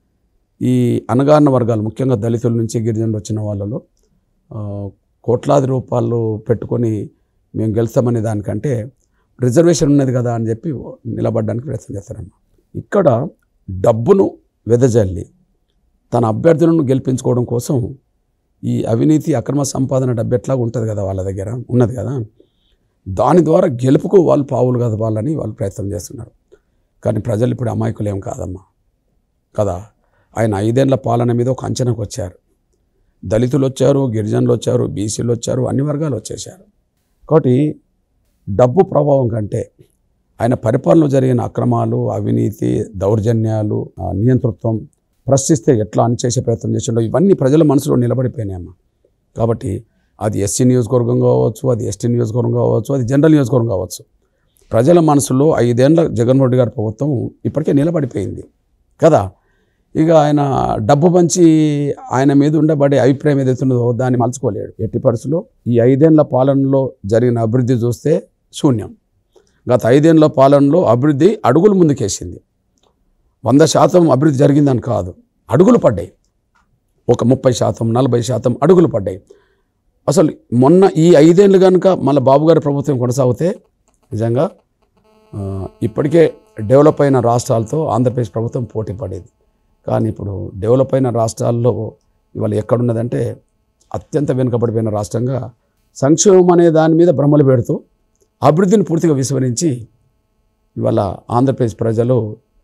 ఈ అనగారిన వర్గాలు ముఖ్యంగా దళితుల నుంచి గిరిజనులు వచ్చిన వాళ్ళలో ఆ, కోట్లాది రూపాయలు పెట్టుకొని మేము గెలుస్తామనే దానికంటే రిజర్వేషన్ ఉన్నది కదా అని చెప్పి నిలబడడానికి ప్రయత్నం చేస్తారమ్మ ఇక్కడ డబ్బును వెదజల్లి తన అభ్యర్థులను గెలిపించుకోవడం కోసం ఈ అవినీతి అక్రమ సంపాదన డబ్బు ఎట్లా ఉంటుంది కదా వాళ్ళ దగ్గర ఉన్నది కదా దాని ద్వారా గెలుపుకు వాళ్ళు పావులు కదవాలని వాళ్ళు ప్రయత్నం చేస్తున్నారు కానీ ప్రజలు ఇప్పుడు అమాయకులు ఏం కాదమ్మా కదా ఆయన ఐదేళ్ల పాలన మీద ఒక అంచనాకు వచ్చారు దళితులు వచ్చారు గిరిజనులు వచ్చారు బీసీలు వచ్చారు అన్ని వర్గాలు వచ్చేసారు కాబట్టి డబ్బు ప్రభావం కంటే ఆయన పరిపాలనలో జరిగిన అక్రమాలు అవినీతి దౌర్జన్యాలు ఆ, నియంతృత్వం ప్రశ్నిస్తే ఎట్లా అణిచేసే ప్రయత్నం చేసిండో ఇవన్నీ ప్రజల మనసులో నిలబడిపోయినాయమ్మా కాబట్టి అది ఎస్సీ నియోజకవర్గం కావచ్చు అది ఎస్టీ నియోజకవర్గం కావచ్చు అది జనరల్ నియోజకవర్గం కావచ్చు ప్రజల మనసులో ఐదేళ్ల జగన్మోహన్ రెడ్డి గారి ప్రభుత్వం ఇప్పటికే నిలబడిపోయింది కదా ఇక ఆయన డబ్బు పంచి ఆయన మీద ఉండబడే అభిప్రాయం ఏదైతున్నదో దాన్ని మలుచుకోలేడు ఎట్టి పరిస్థితుల్లో ఈ ఐదేళ్ల పాలనలో జరిగిన అభివృద్ధి చూస్తే శూన్యం గత ఐదేళ్ల పాలనలో అభివృద్ధి అడుగులు ముందుకేసింది వంద శాతం అభివృద్ధి జరిగిందని కాదు అడుగులు పడ్డాయి ఒక ముప్పై శాతం నలభై శాతం అడుగులు పడ్డాయి అసలు మొన్న ఈ ఐదేళ్ళు కనుక మళ్ళీ బాబు గారి ప్రభుత్వం కొనసాగితే నిజంగా ఆ, ఇప్పటికే డెవలప్ అయిన రాష్ట్రాలతో ఆంధ్రప్రదేశ్ ప్రభుత్వం పోటీ పడేది కానీ ఇప్పుడు డెవలప్ అయిన రాష్ట్రాల్లో ఇవాళ ఎక్కడున్నదంటే అత్యంత వెనుకబడిపోయిన రాష్ట్రంగా సంక్షేమం అనే దాని మీద భ్రమలు పెడుతూ అభివృద్ధిని పూర్తిగా విస్మరించి ఇవాళ ఆంధ్రప్రదేశ్ ప్రజలు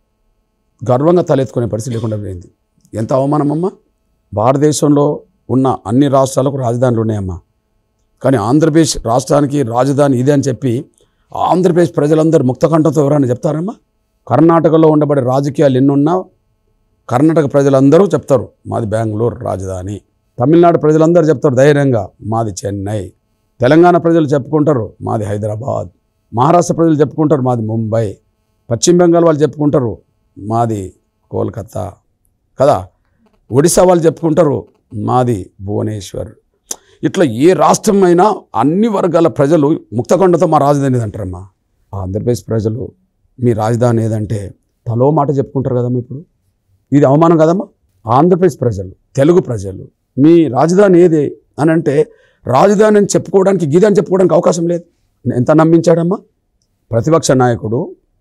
గర్వంగా తలెత్తుకునే పరిస్థితి లేకుండా పోయింది ఎంత అవమానమమ్మా భారతదేశంలో ఉన్న అన్ని రాష్ట్రాలకు రాజధానులు ఉన్నాయమ్మా కానీ ఆంధ్రప్రదేశ్ రాష్ట్రానికి రాజధాని ఇదే అని చెప్పి ఆంధ్రప్రదేశ్ ప్రజలందరూ ముక్తకంఠంతో ఎవరైనా చెప్తారమ్మా కర్ణాటకలో ఉండబడే రాజకీయాలు ఎన్నున్నా కర్ణాటక ప్రజలందరూ చెప్తారు మాది బెంగళూరు రాజధాని తమిళనాడు ప్రజలందరూ చెప్తారు ధైర్యంగా మాది చెన్నై తెలంగాణ ప్రజలు చెప్పుకుంటారు మాది హైదరాబాద్ మహారాష్ట్ర ప్రజలు చెప్పుకుంటారు మాది ముంబై పశ్చిమ బెంగాల్ వాళ్ళు చెప్పుకుంటారు మాది కోల్కతా కదా ఒడిశా వాళ్ళు చెప్పుకుంటారు మాది భువనేశ్వర్ ఇట్లా ఏ రాష్ట్రం అయినా అన్ని వర్గాల ప్రజలు ముక్తకొండతో మా రాజధాని ఇది అంటారమ్మా ఆంధ్రప్రదేశ్ ప్రజలు మీ రాజధాని ఏదంటే తలో మాట చెప్పుకుంటారు కదమ్మా ఇప్పుడు ఇది అవమానం కదమ్మా ఆంధ్రప్రదేశ్ ప్రజలు తెలుగు ప్రజలు మీ రాజధాని ఏది అని అంటే రాజధాని అని చెప్పుకోవడానికి గీత అని చెప్పుకోవడానికి అవకాశం లేదు ఎంత నమ్మించాడమ్మా ప్రతిపక్ష నాయకుడు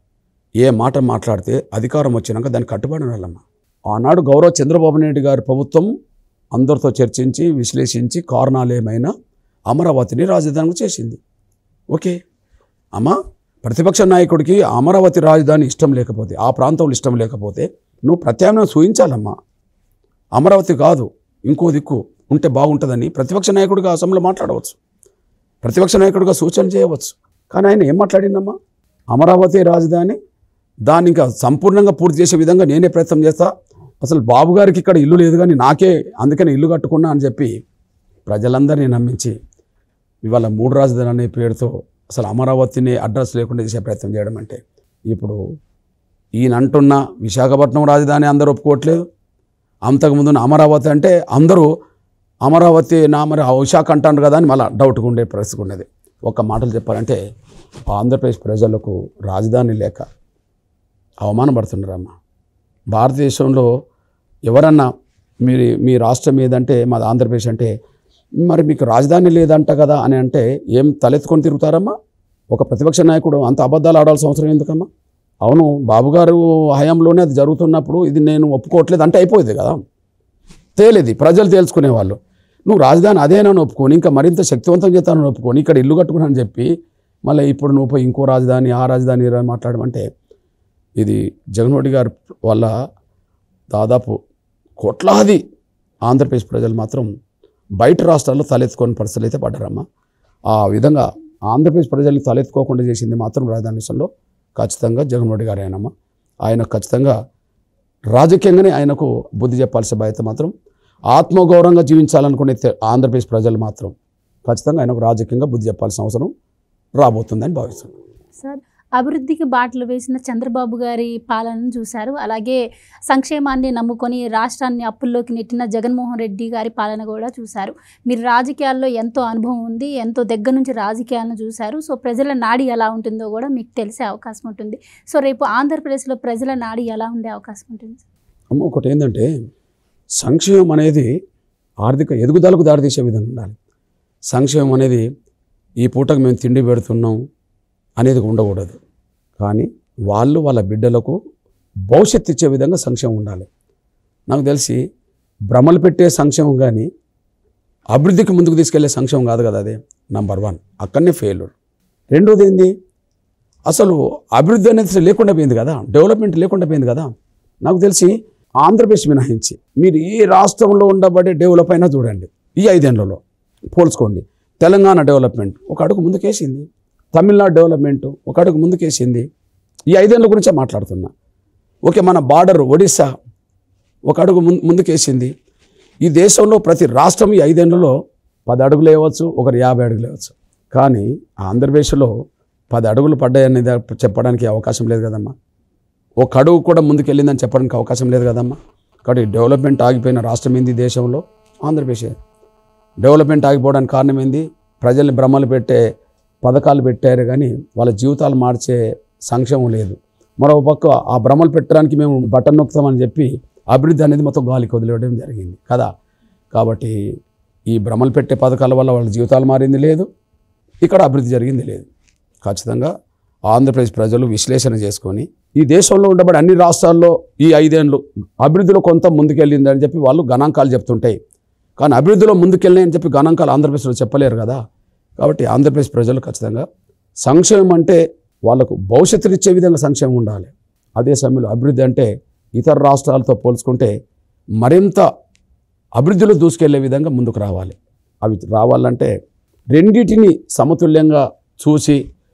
ఏ మాట మాట్లాడితే అధికారం వచ్చినాక దాన్ని కట్టుబడి ఉండాలమ్మా ఆనాడు గౌరవ చంద్రబాబు నాయుడు గారి ప్రభుత్వం అందరితో చర్చించి విశ్లేషించి కారణాలు ఏమైనా అమరావతిని రాజధానిగా చేసింది ఓకే అమ్మా ప్రతిపక్ష నాయకుడికి అమరావతి రాజధాని ఇష్టం లేకపోతే ఆ ప్రాంతంలో ఇష్టం లేకపోతే నువ్వు ప్రత్యామ్నాయం సూచించాలమ్మా అమరావతి కాదు ఇంకో దిక్కు ఉంటే బాగుంటుందని ప్రతిపక్ష నాయకుడిగా అసెంబ్లీలో మాట్లాడవచ్చు ప్రతిపక్ష నాయకుడిగా సూచన చేయవచ్చు కానీ ఆయన ఏం మాట్లాడిందమ్మా అమరావతి రాజధాని దాన్ని ఇంకా సంపూర్ణంగా పూర్తి చేసే విధంగా నేనే ప్రయత్నం చేస్తా అసలు బాబు గారికి ఇక్కడ ఇల్లు లేదు కానీ నాకే అందుకని ఇల్లు కట్టుకున్నా అని చెప్పి ప్రజలందరినీ నమ్మించి ఇవాళ మూడు రాజధాని అనే పేరుతో అసలు అమరావతిని అడ్రస్ లేకుండా చేసే ప్రయత్నం చేయడం అంటే ఇప్పుడు ఈయన అంటున్న విశాఖపట్నం రాజధాని అందరూ ఒప్పుకోవట్లేదు అంతకుముందు ఉన్న అమరావతి అంటే అందరూ అమరావతి నా మరి ఆ విశాఖ అంటారు కదా అని మళ్ళీ డౌట్గా ఉండే పరిస్థితి ఉండేది ఒక మాటలు చెప్పాలంటే ఆంధ్రప్రదేశ్ ప్రజలకు రాజధాని లేక అవమానపడుతున్నారమ్మా భారతదేశంలో ఎవరన్నా మీరు మీ రాష్ట్రం ఏదంటే మాది ఆంధ్రప్రదేశ్ అంటే మరి మీకు రాజధాని లేదంట కదా అని అంటే ఏం తలెత్తుకొని తిరుగుతారమ్మా ఒక ప్రతిపక్ష నాయకుడు అంత అబద్ధాలు ఆడాల్సిన అవసరం ఎందుకమ్మా అవును బాబుగారు హయాంలోనే అది జరుగుతున్నప్పుడు ఇది నేను ఒప్పుకోవట్లేదు అంటే అయిపోయేది కదా తేలేది ప్రజలు తేల్చుకునేవాళ్ళు నువ్వు రాజధాని అదేనని ఒప్పుకొని ఇంకా మరింత శక్తివంతం చేస్తానని ఒప్పుకొని ఇక్కడ ఇల్లు కట్టుకున్నాను చెప్పి మళ్ళీ ఇప్పుడు నువ్వు పోయి ఇంకో రాజధాని ఆ రాజధాని ఈ రాజధాని మాట్లాడమంటే ఇది జగన్మోహన్ రెడ్డి గారి వల్ల దాదాపు కోట్లాది ఆంధ్రప్రదేశ్ ప్రజలు మాత్రం బయట రాష్ట్రాల్లో తలెత్తుకొని పరిస్థితులు అయితే పడ్డారమ్మా ఆ విధంగా ఆంధ్రప్రదేశ్ ప్రజల్ని తలెత్తుకోకుండా చేసింది మాత్రం రాజధాని విషయంలో ఖచ్చితంగా జగన్మోహన్ రెడ్డి గారు ఆయనమ్మా ఆయన ఖచ్చితంగా రాజకీయంగానే ఆయనకు బుద్ధి చెప్పాల్సిన బాధ్యత మాత్రం ఆత్మగౌరవంగా జీవించాలనుకునే తె- ఆంధ్రప్రదేశ్ ప్రజలు మాత్రం ఖచ్చితంగా ఆయనకు రాజకీయంగా బుద్ధి చెప్పాల్సిన అవసరం రాబోతుందని భావిస్తున్నాను సార్ అభివృద్ధికి బాటలు వేసిన చంద్రబాబు గారి పాలనను చూశారు అలాగే సంక్షేమాన్ని నమ్ముకొని రాష్ట్రాన్ని అప్పుల్లోకి నెట్టిన జగన్మోహన్ రెడ్డి గారి పాలన కూడా చూశారు మీరు రాజకీయాల్లో ఎంతో అనుభవం ఉంది ఎంతో దగ్గర నుంచి రాజకీయాలను చూశారు సో ప్రజల నాడి ఎలా ఉంటుందో కూడా మీకు తెలిసే అవకాశం ఉంటుంది సో రేపు ఆంధ్రప్రదేశ్లో ప్రజల నాడి ఎలా ఉండే అవకాశం ఉంటుంది అమ్మ ఒకటి ఏంటంటే సంక్షేమం అనేది ఆర్థిక ఎదుగుదలకు దారితీసే విధంగా ఉండాలి సంక్షేమం అనేది ఈ పూటకు మేము తిండి పెడుతున్నాం అనేది ఉండకూడదు కానీ వాళ్ళు వాళ్ళ బిడ్డలకు భవిష్యత్తు ఇచ్చే విధంగా సంక్షేమం ఉండాలి నాకు తెలిసి భ్రమలు పెట్టే సంక్షేమం కానీ అభివృద్ధికి ముందుకు తీసుకెళ్లే సంక్షేమం కాదు కదా అదే నంబర్ వన్ అక్కడనే ఫెయిల్యూర్ రెండోది ఏంది అసలు అభివృద్ధి అనేది అసలు లేకుండా పోయింది కదా డెవలప్మెంట్ లేకుండా పోయింది కదా నాకు తెలిసి ఆంధ్రప్రదేశ్ మినహాయించి మీరు ఏ రాష్ట్రంలో ఉండబడే డెవలప్ అయినా చూడండి ఈ ఐదేళ్లలో పోల్చుకోండి తెలంగాణ డెవలప్మెంట్ ఒక అడుగు ముందుకేసింది తమిళనాడు డెవలప్మెంట్ ఒక అడుగు ముందుకేసింది ఈ ఐదేళ్ల గురించే మాట్లాడుతున్నా ఓకే మన బార్డర్ ఒడిస్సా ఒక అడుగు ముందు ముందుకేసింది ఈ దేశంలో ప్రతి రాష్ట్రం ఈ ఐదేళ్లలో పది అడుగులు వేయవచ్చు ఒకరు యాభై అడుగులు వేయవచ్చు కానీ ఆంధ్రప్రదేశ్లో పది అడుగులు పడ్డాయని చెప్పడానికి అవకాశం లేదు కదమ్మా ఒక అడుగు కూడా ముందుకెళ్ళిందని చెప్పడానికి అవకాశం లేదు కదమ్మా కాబట్టి డెవలప్మెంట్ ఆగిపోయిన రాష్ట్రం ఏంది ఈ దేశంలో ఆంధ్రప్రదేశ్ డెవలప్మెంట్ ఆగిపోవడానికి కారణం ఏంది ప్రజల్ని భ్రమలు పెట్టే పథకాలు పెట్టారు కానీ వాళ్ళ జీవితాలు మార్చే సంక్షేమం లేదు మరో పక్క ఆ భ్రమలు పెట్టడానికి మేము బటన్ నొక్కుతామని చెప్పి అభివృద్ధి అనేది మొత్తం గాలికి వదిలేయడం జరిగింది కదా కాబట్టి ఈ భ్రమలు పెట్టే పథకాల వల్ల వాళ్ళ జీవితాలు మారింది లేదు ఇక్కడ అభివృద్ధి జరిగింది లేదు ఖచ్చితంగా ఆంధ్రప్రదేశ్ ప్రజలు విశ్లేషణ చేసుకొని ఈ దేశంలో ఉండబడి అన్ని రాష్ట్రాల్లో ఈ ఐదేళ్ళు అభివృద్ధిలో కొంత ముందుకెళ్ళిందని చెప్పి వాళ్ళు గణాంకాలు చెప్తుంటాయి కానీ అభివృద్ధిలో ముందుకెళ్ళినాయని చెప్పి గణాంకాలు ఆంధ్రప్రదేశ్లో చెప్పలేరు కదా కాబట్టి ఆంధ్రప్రదేశ్ ప్రజలు ఖచ్చితంగా సంక్షేమం అంటే వాళ్ళకు భవిష్యత్తునిచ్చే విధంగా సంక్షేమం ఉండాలి అదే సమయంలో అభివృద్ధి అంటే ఇతర రాష్ట్రాలతో పోల్చుకుంటే మరింత అభివృద్ధిలో దూసుకెళ్లే విధంగా ముందుకు రావాలి అవి రావాలంటే రెండిటిని సమతుల్యంగా చూసి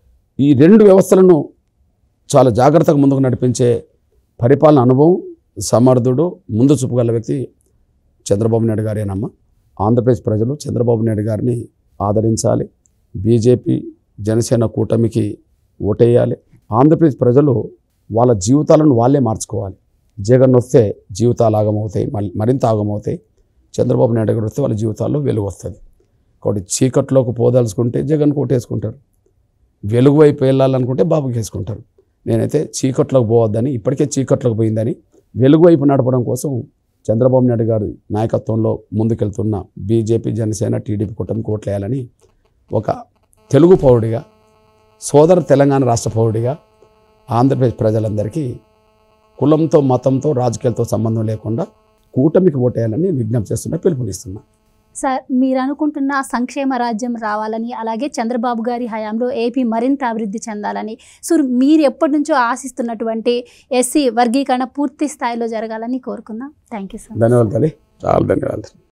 ఈ రెండు వ్యవస్థలను చాలా జాగ్రత్తగా ముందుకు నడిపించే పరిపాలన అనుభవం సమర్థుడు ముందు చూపగల వ్యక్తి చంద్రబాబు నాయుడు గారేనమ్మా ఆంధ్రప్రదేశ్ ప్రజలు చంద్రబాబు నాయుడు గారిని ఆదరించాలి బీజేపీ జనసేన కూటమికి ఓటేయాలి ఆంధ్రప్రదేశ్ ప్రజలు వాళ్ళ జీవితాలను వాళ్ళే మార్చుకోవాలి జగన్ వస్తే జీవితాలు ఆగమవుతాయి మళ్ళీ మరింత ఆగమవుతాయి చంద్రబాబు నాయుడు గారు వస్తే వాళ్ళ జీవితాల్లో వెలుగు వస్తుంది కాబట్టి చీకట్లోకి పోదలుచుకుంటే జగన్ కోటేసుకుంటారు వెలుగు వైపు వెళ్ళాలనుకుంటే బాబుకి వేసుకుంటారు నేనైతే చీకట్లోకి పోవద్దని ఇప్పటికే చీకట్లోకి పోయిందని వెలుగు వైపు నడపడం కోసం చంద్రబాబు నాయుడు గారి నాయకత్వంలో ముందుకెళ్తున్న బీజేపీ జనసేన టీడీపీ కూటమికి ఓట్లేయాలని ఒక తెలుగు పౌరుడిగా సోదర తెలంగాణ రాష్ట్ర పౌరుడిగా ఆంధ్రప్రదేశ్ ప్రజలందరికీ కులంతో మతంతో రాజకీయాలతో సంబంధం లేకుండా కూటమికి ఓటేయాలని విజ్ఞప్తి చేస్తున్నా పిలుపునిస్తున్నా సార్ మీరు అనుకుంటున్న సంక్షేమ రాజ్యం రావాలని అలాగే చంద్రబాబు గారి హయాంలో ఏపీ మరింత అభివృద్ధి చెందాలని సో మీరు ఎప్పటి నుంచో ఆశిస్తున్నటువంటి ఎస్సీ వర్గీకరణ పూర్తి స్థాయిలో జరగాలని కోరుకుందాం థ్యాంక్ యూ సార్ ధన్యవాదాలు తల్లి చాలా ధన్యవాదాలు